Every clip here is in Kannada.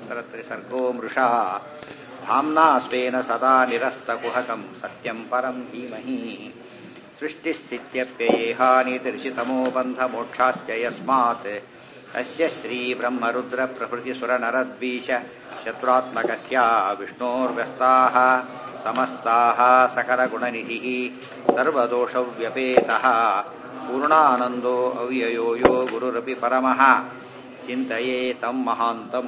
सहस्रत्रिसर्गो मृषा धाम्ना स्वेन सदा निरस्तकुहकम् सत्यम् परम् धीमहि सृष्टिस्थित्यप्ययेहानितिर्षितमो बन्धमोक्षाश्च यस्मात् अस्य श्रीब्रह्मरुद्रप्रभृतिसुरनरद्वीष शत्रुत्मकस्य विष्णोर्व्यस्ताः समस्ताः सकलगुणनिधिः सर्वदोषव्यपेतः पूर्णानन्दो अव्ययो यो गुरुरपि परमः ಚಿಂತೆಯೇ ತಮ್ಮ ಮಹಾಂತಂ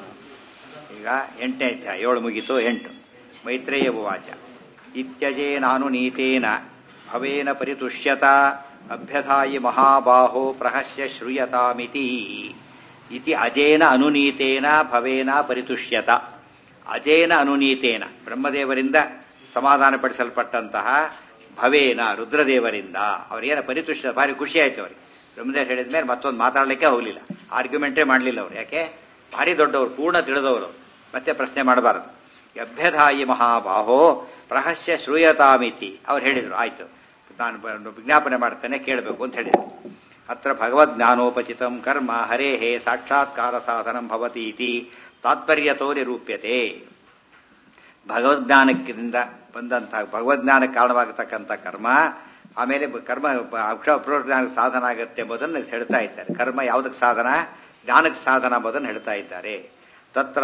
ಈಗ ಎಂಟನೇ ಅಧ್ಯಾಯ ಏಳು ಮುಗಿತು ಎಂಟು ಮೈತ್ರೇಯ ಉವಾಚ ಇತ್ಯಜೇನಾನು ನೀತೇನ ಭವೇನ ಪರಿತುಷ್ಯತ ಅಭ್ಯಧಾಯಿ ಮಹಾಬಾಹೋ ಪ್ರಹಸ್ಯ ಶ್ರೂಯತಾಮಿತಿ ಇತಿ ಅಜೇನ ಅನುನೀತೇನ ಭವೇನ ಪರಿತುಷ್ಯತ ಅಜೇನ ಅನುನೀತೇನ ಬ್ರಹ್ಮದೇವರಿಂದ ಸಮಾಧಾನಪಡಿಸಲ್ಪಟ್ಟಂತಹ ಭವೇನ ರುದ್ರದೇವರಿಂದ ಅವರೇನ ಪರಿತುಷ್ಯ ಭಾರಿ ಖುಷಿ ಆಯ್ತು ಅವರಿಗೆ ಬ್ರಹ್ಮದೇವ್ ಹೇಳಿದ ಮೇಲೆ ಮತ್ತೊಂದು ಮಾತಾಡಲಿಕ್ಕೆ ಹೋಗಲಿಲ್ಲ ಆರ್ಗ್ಯುಮೆಂಟೇ ಮಾಡಲಿಲ್ಲ ಅವ್ರು ಯಾಕೆ ಭಾರಿ ದೊಡ್ಡವರು ಪೂರ್ಣ ತಿಳಿದವರು ಮತ್ತೆ ಪ್ರಶ್ನೆ ಮಾಡಬಾರದು ಅಭ್ಯಧಾಯಿ ಮಹಾಬಾಹೋ ಪ್ರಹಸ್ಯ ಶ್ರೂಯತಾಮಿತಿ ಅವ್ರು ಹೇಳಿದರು ಆಯ್ತು ನಾನು ವಿಜ್ಞಾಪನೆ ಮಾಡ್ತೇನೆ ಕೇಳಬೇಕು ಅಂತ ಹೇಳಿದರು ಅತ್ರ ಭಗವದ್ಜ್ಞಾನೋಪಚಿತಂ ಕರ್ಮ ಹರೇಹೇ ಸಾಕ್ಷಾತ್ಕಾರ ಸಾಧನಂ ಭವತಿ ಇತಿ ತಾತ್ಪರ್ಯತೋ ನಿರೂಪ್ಯತೆ ಭಗವದ್ಜ್ಞಾನಕ್ಕಿಂದ ಬಂದಂತಹ ಭಗವದ್ಜ್ಞಾನಕ್ಕೆ ಕಾರಣವಾಗತಕ್ಕಂಥ ಕರ್ಮ ಆಮೇಲೆ ಕರ್ಮ ಅಕ್ಷರ ಜ್ಞಾನಕ್ಕೆ ಸಾಧನ ಆಗುತ್ತೆ ಎಂಬುದನ್ನು ಹೇಳ್ತಾ ಇದ್ದಾರೆ ಕರ್ಮ ಯಾವುದಕ್ಕೆ ಸಾಧನ ಜ್ಞಾನಕ್ಕೆ ಸಾಧನ ಎಂಬುದನ್ನು ಹೇಳ್ತಾ ಇದ್ದಾರೆ ತತ್ರ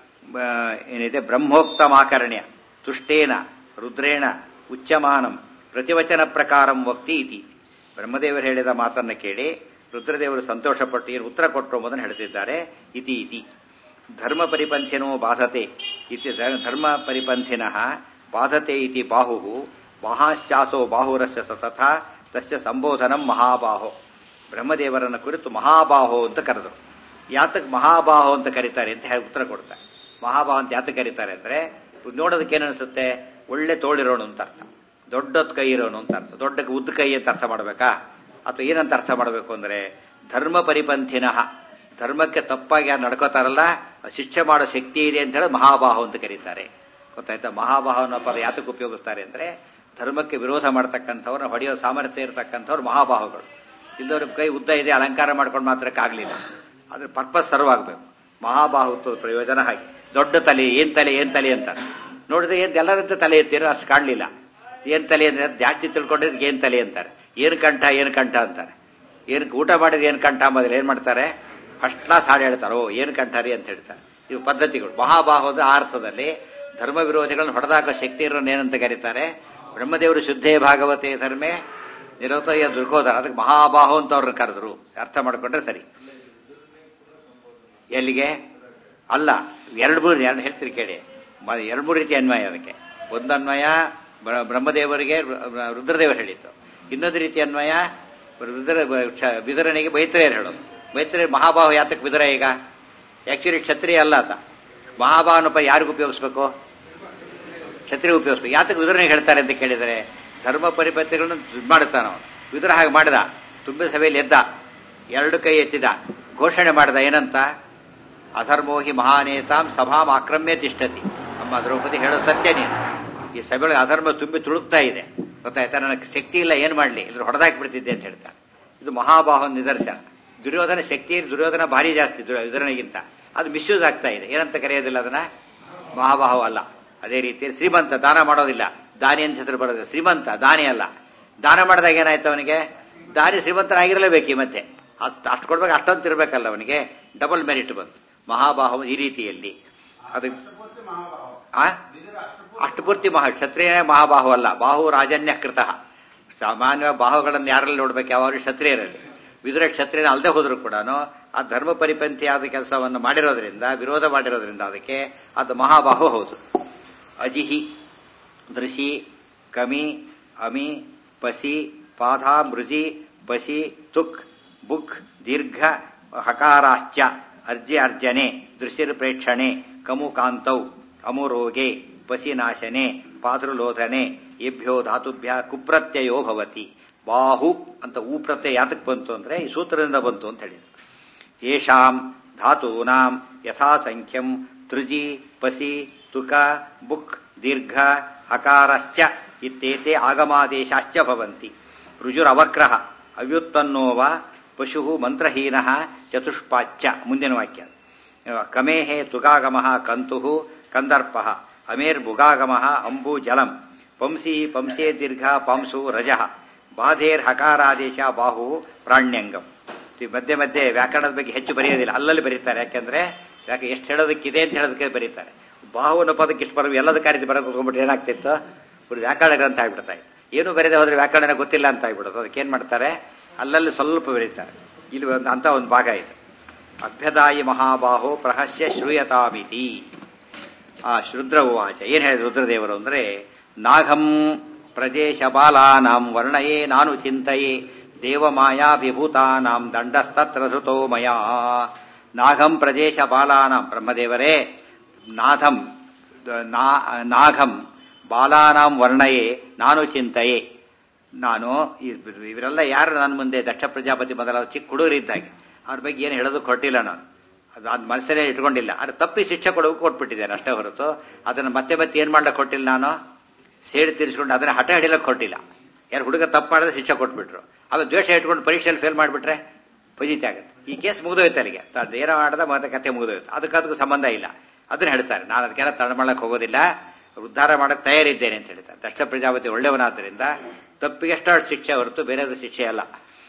ಏನಿದೆ ಬ್ರಹ್ಮೋಕ್ತಮಾಕರ್ಣ್ಯ ತುಷ್ಟೇನ ರುದ್ರೇಣ ಉಚ್ಚಮಾನಂ ಪ್ರತಿವಚನ ಪ್ರಕಾರಂ ವಕ್ತಿ ಇತಿ ಬ್ರಹ್ಮದೇವರು ಹೇಳಿದ ಮಾತನ್ನು ಕೇಳಿ ರುದ್ರದೇವರು ಸಂತೋಷಪಟ್ಟು ಏನು ಉತ್ತರ ಕೊಟ್ಟರು ಎಂಬುದನ್ನು ಹೇಳ್ತಿದ್ದಾರೆ ಇತಿ ಇತಿ ಧರ್ಮ ಪರಿಪಂಥಿನೋ ಬಾಧತೆ ಇತಿ ಧರ್ಮ ಪರಿಪಂಥಿನಃ ಬಾಧತೆ ಇತಿ ಬಾಹು ಮಹಾಶ್ಚಾಸೋ ಬಾಹುರಸ್ಯ ಸತತ ತಸ್ಯ ಸಂಬೋಧನಂ ಮಹಾಬಾಹೋ ಬ್ರಹ್ಮದೇವರನ್ನ ಕುರಿತು ಮಹಾಬಾಹೋ ಅಂತ ಕರೆದರು ಯಾತಕ್ಕೆ ಮಹಾಬಾಹೋ ಅಂತ ಕರೀತಾರೆ ಅಂತ ಹೇಳಿ ಉತ್ತರ ಕೊಡ್ತಾರೆ ಮಹಾಬಾಹೋ ಅಂತ ಯಾತಕ್ಕೆ ಕರೀತಾರೆ ಅಂದ್ರೆ ನೋಡೋದಕ್ಕೆ ಏನನ್ಸುತ್ತೆ ಒಳ್ಳೆ ತೋಳಿರೋನು ಅಂತ ಅರ್ಥ ದೊಡ್ಡದ್ ಕೈ ಇರೋನು ಅಂತ ಅರ್ಥ ದೊಡ್ಡ ಉದ್ದ ಕೈ ಅಂತ ಅರ್ಥ ಮಾಡ್ಬೇಕಾ ಅಥವಾ ಏನಂತ ಅರ್ಥ ಮಾಡಬೇಕು ಅಂದ್ರೆ ಧರ್ಮ ಪರಿಪಂಥಿನಃ ಧರ್ಮಕ್ಕೆ ತಪ್ಪಾಗಿ ಯಾರು ನಡ್ಕೋತಾರಲ್ಲ ಶಿಕ್ಷೆ ಮಾಡೋ ಶಕ್ತಿ ಇದೆ ಅಂತ ಹೇಳಿ ಮಹಾಬಾಹು ಅಂತ ಕರೀತಾರೆ ಗೊತ್ತಾಯ್ತಾ ಮಹಾಬಾಹು ಅನ್ನೋ ಪದ ಯಾತಕ್ಕೆ ಉಪಯೋಗಿಸ್ತಾರೆ ಅಂದ್ರೆ ಧರ್ಮಕ್ಕೆ ವಿರೋಧ ಮಾಡ್ತಕ್ಕಂಥವ್ರು ಹೊಡೆಯೋ ಸಾಮರ್ಥ್ಯ ಇರತಕ್ಕಂಥವ್ರು ಮಹಾಬಾಹುಗಳು ಇಲ್ಲದವ್ರ ಕೈ ಉದ್ದ ಇದೆ ಅಲಂಕಾರ ಮಾಡ್ಕೊಂಡು ಮಾತ್ರಕ್ಕೆ ಆಗ್ಲಿಲ್ಲ ಅದ್ರ ಪರ್ಪಸ್ ಸರ್ವ್ ಆಗ್ಬೇಕು ಮಹಾಬಾಹುತ್ವ ಪ್ರಯೋಜನ ಹಾಗೆ ದೊಡ್ಡ ತಲೆ ಏನ್ ತಲೆ ಏನ್ ತಲೆ ಅಂತ ನೋಡಿದ್ರೆ ಏನ್ ಎಲ್ಲರಂತ ತಲೆ ಎತ್ತೀರೋ ಅಷ್ಟು ಕಾಣಲಿಲ್ಲ ಏನ್ ತಲೆ ಅಂದ್ರೆ ಜಾಸ್ತಿ ತಿಳ್ಕೊಂಡಿದ್ರೆ ಏನ್ ತಲೆ ಅಂತಾರೆ ಏನ್ ಕಂಠ ಏನ್ ಕಂಠ ಅಂತಾರೆ ಏನ್ ಊಟ ಮಾಡಿದ್ರೆ ಏನ್ ಕಂಠ ಅಂಬೋದ್ರೆ ಏನ್ ಮಾಡ್ತಾರೆ ಫಸ್ಟ್ ಕ್ಲಾಸ್ ಹಾಡು ಹೇಳ್ತಾರೆ ಓ ಏನ್ ಕಂಠ ರೀ ಅಂತ ಹೇಳ್ತಾರೆ ಇವು ಪದ್ಧತಿಗಳು ಮಹಾಬಾಹುದ ಅರ್ಥದಲ್ಲಿ ಧರ್ಮ ವಿರೋಧಿಗಳನ್ನು ಹೊಡೆದಾಕೋ ಶಕ್ತಿ ಇರೋನ್ ಏನಂತ ಕರೀತಾರೆ ಬ್ರಹ್ಮದೇವರು ಶುದ್ಧೇ ಭಾಗವತೆ ಧರ್ಮೆ ನಿರೋತಯ ದುರ್ಗೋಧರ ಅದಕ್ಕೆ ಮಹಾಬಾಹು ಅಂತ ಅವ್ರನ್ನ ಕರೆದ್ರು ಅರ್ಥ ಮಾಡ್ಕೊಂಡ್ರೆ ಸರಿ ಎಲ್ಲಿಗೆ ಅಲ್ಲ ಎರಡು ಮೂರು ಎರಡು ಹೇಳ್ತೀರಿ ಕೇಳಿ ಎರಡು ಮೂರು ರೀತಿ ಅನ್ವಯ ಅದಕ್ಕೆ ಒಂದು ಅನ್ವಯ ಬ್ರಹ್ಮದೇವರಿಗೆ ರುದ್ರದೇವರು ಹೇಳಿತ್ತು ಇನ್ನೊಂದು ರೀತಿ ಅನ್ವಯ ರುದ್ರ ಬಿದರನಿಗೆ ಬೈತ್ರೇಯರು ಹೇಳೋದು ಬೈತ್ರೇಯ ಮಹಾಬಾಹು ಯಾತಕ್ಕೆ ಬಿದರ ಈಗ ಆಕ್ಚುಲಿ ಕ್ಷತ್ರಿಯ ಅಲ್ಲ ಆತ ಮಹಾಬಾಹನಪ್ಪ ಯಾರಿಗೂ ಉಪಯೋಗಿಸ್ಬೇಕು ಕ್ಷತ್ರಿಯ ಉಪಯೋಗಿಸ್ಬೇಕು ಯಾತಕ್ಕೆ ವಿದುರನಿಗೆ ಹೇಳ್ತಾರೆ ಅಂತ ಕೇಳಿದರೆ ಧರ್ಮ ಪರಿಪತ್ತಿಗಳನ್ನು ಮಾಡುತ್ತಾನ ಅವನು ವಿದುರ ಹಾಗೆ ಮಾಡಿದ ತುಂಬಿದ ಸಭೆಯಲ್ಲಿ ಎದ್ದ ಎರಡು ಕೈ ಎತ್ತಿದ ಘೋಷಣೆ ಮಾಡಿದ ಏನಂತ ಅಧರ್ಮೋಹಿ ಮಹಾನೇತಾಂ ಸಭಾಂ ಆಕ್ರಮ್ಯ ತಿಷ್ಟತಿ ನಮ್ಮ ದ್ರೌಪದಿ ಹೇಳೋ ಸತ್ಯ ನೀನು ಈ ಸಭೆಯೊಳಗೆ ಅಧರ್ಮ ತುಂಬಿ ತುಳುಕ್ತಾ ಇದೆ ಗೊತ್ತಾಯ್ತಾ ನನಗೆ ಶಕ್ತಿ ಇಲ್ಲ ಏನ್ ಮಾಡ್ಲಿ ಇದ್ರ ಹೊಡೆದಾಕಿ ಬಿಡ್ತಿದ್ದೆ ಅಂತ ಹೇಳ್ತಾ ಇದು ಮಹಾಬಾಹು ನಿದರ್ಶನ ದುರ್ಯೋಧನ ಶಕ್ತಿ ದುರ್ಯೋಧನ ಭಾರಿ ಜಾಸ್ತಿ ವಿದುರನಿಗಿಂತ ಅದು ಮಿಸ್ಯೂಸ್ ಆಗ್ತಾ ಇದೆ ಏನಂತ ಕರೆಯೋದಿಲ್ಲ ಅದನ್ನ ಮಹಾಬಾಹು ಅಲ್ಲ ಅದೇ ರೀತಿ ಶ್ರೀಮಂತ ದಾನ ಮಾಡೋದಿಲ್ಲ ದಾನಿ ಅಂತ ಹೆಸರು ಬರೋದು ಶ್ರೀಮಂತ ದಾನಿ ಅಲ್ಲ ದಾನ ಮಾಡಿದಾಗ ಏನಾಯ್ತು ಅವನಿಗೆ ದಾನಿ ಶ್ರೀಮಂತನಾಗಿರಲೇಬೇಕು ಮತ್ತೆ ಅಷ್ಟು ಕೊಡ್ಬೇಕು ಅಷ್ಟೊಂದು ಇರಬೇಕಲ್ಲ ಅವನಿಗೆ ಡಬಲ್ ಮೆರಿಟ್ ಬಂತು ಮಹಾಬಾಹು ಈ ರೀತಿಯಲ್ಲಿ ಅದು ಅಷ್ಟಪೂರ್ತಿ ಮಹಾ ಕ್ಷತ್ರಿಯ ಮಹಾಬಾಹು ಅಲ್ಲ ಬಾಹು ರಾಜನ್ಯ ಕೃತ ಸಾಮಾನ್ಯ ಬಾಹುಗಳನ್ನು ಯಾರಲ್ಲಿ ನೋಡ್ಬೇಕು ಯಾವಾಗ ಕ್ಷತ್ರಿಯರಲ್ಲಿ ವಿದುರ ಕ್ಷತ್ರಿಯನ ಅಲ್ಲದೆ ಹೋದ್ರು ಕೂಡ ಆ ಧರ್ಮ ಪರಿಪಂಥಿಯಾದ ಕೆಲಸವನ್ನು ಮಾಡಿರೋದ್ರಿಂದ ವಿರೋಧ ಮಾಡಿರೋದ್ರಿಂದ ಅದಕ್ಕೆ ಅದು ಮಹಾಬಾಹು ಹೌದು ಅಜಿಹಿ ದೃಶಿ ಕಮಿ ಅಮಿ ಪಸಿ ಪಾಧ ಮೃಜಿ ಪಸಿ ತುಕ್ ಬುಕ್ ದೀರ್ಘ ಹಕಾರಾಶ್ಚ ಅರ್ಜಿ ಅರ್ಜನೆ ದೃಶಿರ್ ಪ್ರೇಕ್ಷಣೆ ಕಮುಕಾಂತೌ ಅಮುರೋಗೆ ಪಸಿನಾಶನೆ ಪಾತೃಲೋಧನೆ ಏಭ್ಯೋ ಧಾತುಭ್ಯ ಕುಪ್ರತ್ಯಯೋ ಭವತಿ ಬಾಹು ಅಂತ ಊ ಪ್ರತ್ಯಯ ಯಾತಕ್ಕೆ ಬಂತು ಅಂದ್ರೆ ಈ ಸೂತ್ರದಿಂದ ಬಂತು ಅಂತ ಹೇಳಿದ್ರು ಯಶಾಂ ಧಾತೂನಾಂ ಯಥಾಸಂಖ್ಯಂ ತೃಜಿ ಪಸಿ ತುಕ ಬುಕ್ ದೀರ್ಘ ಹಕಾರಶ್ಚ ಇತ್ತೇತೆ ಆಗಮಾದೇಶಾಶ್ಚ ಭವಂತಿ ರುಜುರವಕ್ರಃ ಅವ್ಯುತ್ಪನ್ನೋ ವಾ ಪಶು ಮಂತ್ರಹೀನ ಚತುಷ್ಪಾಚ್ಯ ಮುಂದಿನ ವಾಕ್ಯ ಕಮೇಹೆ ತುಗಾಗಮ ಕಂತು ಕಂದರ್ಪ ಅಮೇರ್ ಬುಗಾಗಮ ಅಂಬು ಜಲಂ ಪಂಸಿ ಪಂಸೇ ದೀರ್ಘ ಪಂಸು ರಜ ಬಾಧೇರ್ ಹಕಾರಾದೇಶ ಬಾಹು ಪ್ರಾಣ್ಯಂಗಂ ಈ ಮಧ್ಯೆ ಮಧ್ಯೆ ವ್ಯಾಕರಣದ ಬಗ್ಗೆ ಹೆಚ್ಚು ಬರೆಯೋದಿಲ್ಲ ಅಲ್ಲಲ್ಲಿ ಬರೀತಾರೆ ಯಾಕೆಂದ್ರೆ ಯಾಕೆ ಎಷ್ಟು ಹೇಳೋದಕ್ಕಿದೆ ಅಂತ ಹೇಳೋದಕ್ಕೆ ಬರೀತಾರೆ ಬಾಹು ಅನ್ನೋ ಪದಕ್ಕೆ ಇಷ್ಟು ಬರೋ ಎಲ್ಲದ ಕಾರ್ಯದ ಬರೋದು ಕೂತ್ಕೊಂಡ್ಬಿಟ್ಟು ಏನಾಗ್ತಿತ್ತು ಒಂದು ವ್ಯಾಕರಣ ಗ್ರಂಥ ಆಗ್ಬಿಡ್ತಾ ಇತ್ತು ಏನು ಬರೆದೇ ಹೋದ್ರೆ ವ್ಯಾಕರಣ ಗೊತ್ತಿಲ್ಲ ಅಂತ ಆಗ್ಬಿಡೋದು ಅದಕ್ಕೆ ಏನ್ ಮಾಡ್ತಾರೆ ಅಲ್ಲಲ್ಲಿ ಸ್ವಲ್ಪ ಬರೀತಾರೆ ಇಲ್ಲಿ ಒಂದು ಅಂತ ಒಂದು ಭಾಗ ಇದೆ ಅಭ್ಯದಾಯಿ ಮಹಾಬಾಹೋ ಪ್ರಹಸ್ಯ ಶ್ರೂಯತಾಮಿತಿ ಆ ರುದ್ರ ಉವಾಚ ಏನ್ ಹೇಳಿದ್ರು ರುದ್ರದೇವರು ಅಂದ್ರೆ ನಾಗಂ ಪ್ರದೇಶ ಬಾಲಾನಾಂ ವರ್ಣಯೇ ನಾನು ಚಿಂತೆಯೇ ದೇವಮಾಯಾಭಿಭೂತಾನಾಂ ದಂಡಸ್ತತ್ರ ಧೃತೋ ಮಯಾ ನಾಗಂ ಪ್ರದೇಶ ಬಾಲಾನಾಂ ಬ್ರಹ್ಮದೇವರೇ ನಾಥಂ ನಾ- ನಾಗಂ ಬಾಲಾನಾಂ ವರ್ಣಯೇ ನಾನು ಚಿಂತೆಯೇ ನಾನು ಇವ್- ಇವರೆಲ್ಲ ಯಾರು ನನ್ನ ಮುಂದೆ ದಕ್ಷ ಪ್ರಜಾಪತಿ ಮೊದಲಾದ ಚಿಕ್ಕ ಹುಡುಗರಿದ್ದಾಗೆ ಅವ್ರ ಬಗ್ಗೆ ಏನು ಹೇಳೋದಕ್ಕೆ ಹೊರಟಿಲ್ಲ ನಾನು ಅದು ಅದ್ ಮನಸ್ಸಲ್ಲೇ ಇಟ್ಕೊಂಡಿಲ್ಲ ಅದು ತಪ್ಪಿ ಶಿಕ್ಷೆ ಕೊಡೋಕೆ ಕೊಟ್ಬಿಟ್ಟಿದ್ದೇನೆ ಅಷ್ಟೇ ಹೊರತು ಅದನ್ನು ಮತ್ತೆ ಮತ್ತೆ ಏನ್ ಮಾಡ್ಲಿಕ್ಕೆ ಕೊಟ್ಟಿಲ್ಲ ನಾನು ಸೇಡಿ ತೀರಿಸ್ಕೊಂಡು ಅದನ್ನ ಹಠ ಹಿಡಿಲಕ್ಕೆ ಕೊಟ್ಟಿಲ್ಲ ಯಾರು ಹುಡುಗ ತಪ್ಪು ಮಾಡಿದ್ರೆ ಶಿಕ್ಷೆ ಕೊಟ್ಬಿಟ್ರು ಆಮೇಲೆ ದ್ವೇಷ ಇಟ್ಕೊಂಡು ಪರೀಕ್ಷೆಯಲ್ಲಿ ಫೇಲ್ ಮಾಡಿಬಿಟ್ರೆ ಫಜಿತಿ ಆಗುತ್ತೆ ಈ ಕೇಸ್ ಮುಗಿದೋಯ್ತು ಅಲ್ಲಿಗೆ ತಾನು ಏನೋ ಮಾಡದ ಮತ್ತೆ ಕತೆ ಮುಗಿದೋಯ್ತು ಅದಕ್ಕೆ ಅದಕ್ಕೆ ಸಂಬಂಧ ಇಲ್ಲ ಅದನ್ನ ಹೇಳ್ತಾರೆ ನಾನು ಅದಕ್ಕೆಲ್ಲ ತಡ ಮಾಡಕ್ಕೆ ಹೋಗೋದಿಲ್ಲ ಉದ್ಧಾರ ಮಾಡಕ್ಕೆ ತಯಾರಿದ್ದೇನೆ ಅಂತ ಹೇಳ್ತಾರೆ ದಕ್ಷ ಪ್ರಜಾಪತಿ ಒಳ್ಳೆಯವನಾದ್ದರಿಂದ ತಪ್ಪಿಗೆ ಎಷ್ಟೋ ಶಿಕ್ಷೆ ಹೊರತು ಬೇರೆದ ಶಿಕ್ಷೆ ಅಲ್ಲ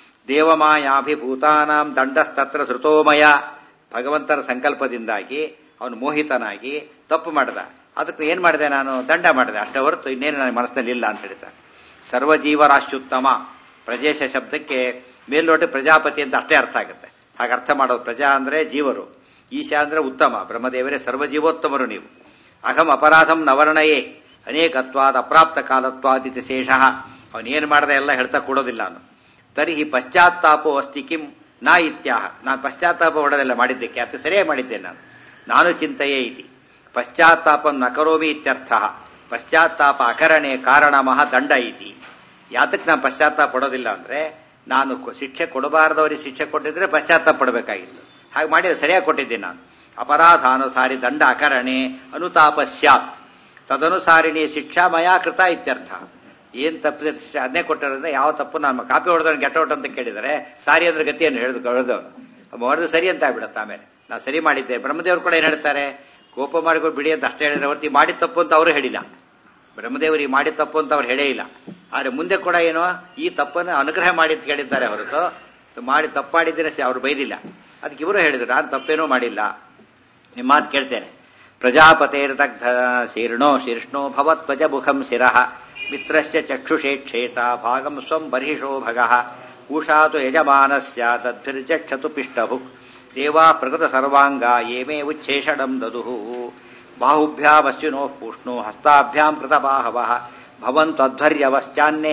ದೇವಮಾಯಾಭಿಭೂತಾನಾಂ ದಂಡಸ್ತತ್ರ ಧೃತೋಮಯ ಭಗವಂತನ ಸಂಕಲ್ಪದಿಂದಾಗಿ ಅವನು ಮೋಹಿತನಾಗಿ ತಪ್ಪು ಮಾಡಿದ ಅದಕ್ಕೆ ಏನ್ ಮಾಡಿದೆ ನಾನು ದಂಡ ಮಾಡಿದೆ ಅಷ್ಟೇ ಹೊರತು ಇನ್ನೇನು ನನ್ನ ಮನಸ್ಸಿನಲ್ಲಿ ಇಲ್ಲ ಅಂತ ಹೇಳ್ತಾರೆ ಸರ್ವಜೀವರಾಶ್ಯುತ್ತಮ ಪ್ರಜೇಶ ಶಬ್ದಕ್ಕೆ ಮೇಲ್ನೋಟ ಪ್ರಜಾಪತಿ ಅಂತ ಅಷ್ಟೇ ಅರ್ಥ ಆಗುತ್ತೆ ಹಾಗೆ ಅರ್ಥ ಮಾಡೋದು ಪ್ರಜಾ ಅಂದ್ರೆ ಜೀವರು ಈಶಾ ಅಂದ್ರೆ ಉತ್ತಮ ಬ್ರಹ್ಮದೇವರೇ ಸರ್ವಜೀವೋತ್ತಮರು ನೀವು ಅಹಂ ಅಪರಾಧಂ ನವರ್ಣಯೇ ಅನೇಕತ್ವಾದ ಅಪ್ರಾಪ್ತ ಕಾಲತ್ವಾದಿತಿ ಶೇಷ ಅವನೇನು ಮಾಡದೆ ಎಲ್ಲ ಹೇಳ್ತಾ ಕೊಡೋದಿಲ್ಲ ನಾನು ತರ್ಹಿ ಪಶ್ಚಾತ್ತಾಪೋ ಅಸ್ತಿ ಕಿಂ ನಾ ಇತ್ಯಾಹ ನಾನು ಪಶ್ಚಾತ್ತಾಪ ಹೊಡೆದೆಲ್ಲ ಮಾಡಿದ್ದಕ್ಕೆ ಅದು ಸರಿಯಾಗಿ ಮಾಡಿದ್ದೇನೆ ನಾನು ನಾನು ಚಿಂತೆಯೇ ಇತಿ ಪಶ್ಚಾತ್ತಾಪಂ ನ ಕರೋಮಿ ಇತ್ಯರ್ಥ ಪಶ್ಚಾತ್ತಾಪ ಅಕರಣೆ ಕಾರಣಮಃ ದಂಡ ಇತಿ ಯಾತಕ್ಕೆ ನಾನು ಪಶ್ಚಾತ್ತಾಪ ಪಡೋದಿಲ್ಲ ಅಂದ್ರೆ ನಾನು ಕೊ- ಶಿಕ್ಷೆ ಕೊಡಬಾರದವರಿಗೆ ಶಿಕ್ಷೆ ಕೊಟ್ಟಿದ್ರೆ ಪಶ್ಚಾತ್ತಾಪ ಪಡಬೇಕಾಗಿತ್ತು ಹಾಗೆ ಮಾಡಿ ಸರಿಯಾಗಿ ಕೊಟ್ಟಿದ್ದೀನಿ ನಾನು ಅಪರಾಧಾನುಸಾರಿ ದಂಡ ಅಕರಣೆ ಅನುತಾಪ ಸ್ಯಾತ್ ತದನುಸಾರಿಣಿ ಶಿಕ್ಷಾ ಮಯಾ ಕೃತ ಇತ್ಯರ್ಥ ಏನ್ ತಪ್ಪಿದೆ ಶಿಕ್ಷೆ ಅದನ್ನೇ ಕೊಟ್ಟಿರೋದ್ರೆ ಯಾವ ತಪ್ಪು ನಾನು ಕಾಪಿ ಹೊಡೆದವನು ಗೆಟ್ ಔಟ್ ಅಂತ ಕೇಳಿದರೆ ಸಾರಿ ಅಂದ್ರೆ ಗತಿಯನ್ನು ಹೇಳಿದು ಹೊಡೆದವನು ಹೊಡೆದು ಸರಿ ಅಂತ ಆಗ್ಬಿಡತ್ತೆ ಆಮೇಲೆ ನಾ ಸರಿ ಮಾಡಿದ್ದೆ ಬ್ರಹ್ಮದೇವರು ಕೂಡ ಏನ್ ಹೇಳ್ತಾರೆ ಕೋಪ ಮಾಡಿಕೊಂಡು ಬಿಡಿ ಅಂತ ಅಷ್ಟೇ ಹೇಳಿದ್ರೆ ಹೊರತು ಮಾಡಿದ ತಪ್ಪು ಅಂತ ಅವರು ಹೇಳಿಲ್ಲ ಬ್ರಹ್ಮದೇವರಿಗೆ ಮಾಡಿದ ತಪ್ಪು ಅಂತ ಅವ್ರು ಹೇಳೇ ಇಲ್ಲ ಆದ್ರೆ ಮುಂದೆ ಕೂಡ ಏನೋ ಈ ತಪ್ಪನ್ನು ಅನುಗ್ರಹ ಮಾಡಿ ಅಂತ ಹೇಳಿದ್ದಾರೆ ಹೊರತು ಮಾಡಿ ತಪ್ಪು ಮಾಡಿದ್ರೆ ಅವ್ರು ಬೈದಿಲ್ಲ ಅದಕ್ಕೆ ಇವರು ಹೇಳಿದ್ರು ನಾನು ತಪ್ಪೇನೂ ಮಾಡಿಲ್ಲ ನಿಮ್ಮ ಮಾತು ಕೇಳ್ತೇನೆ ಪ್ರಜಾಪತೇರ್ದಗ್ಧ ಶೀರ್ಣೋ ಶೀರ್ಷ್ಣೋ ಭವತ್ವಜ ಮುಖಂ ಶಿರಃ ಮಿತ್ರಸ್ಯ ಚಕ್ಷುಷೇಕ್ಷೇತ ಭಾಗಂ ಸ್ವಂ ಬರ್ಹಿಷೋ ಭಗಃ ಕೂಷಾತು ಯಜಮಾನಸ್ಯ ತದ್ಭಿರ್ಜಕ್ಷತು ಪಿಷ್ಟಭುಕ್ ದೇವಾ ಪ್ರಕೃತ ಸರ್ವಾಂಗ ಏಮೇ ಉಚ್ಛೇಷಣಂ ದದುಃ ಬಾಹುಭ್ಯಾಮಶ್ವಿನೋ ಪೂಷ್ಣೋ ಹಸ್ತಾಭ್ಯಾಂ ಕೃತಬಾಹವಃ ಭವಂತ್ವಧ್ವರ್ಯವಶ್ಚಾನ್ನೇ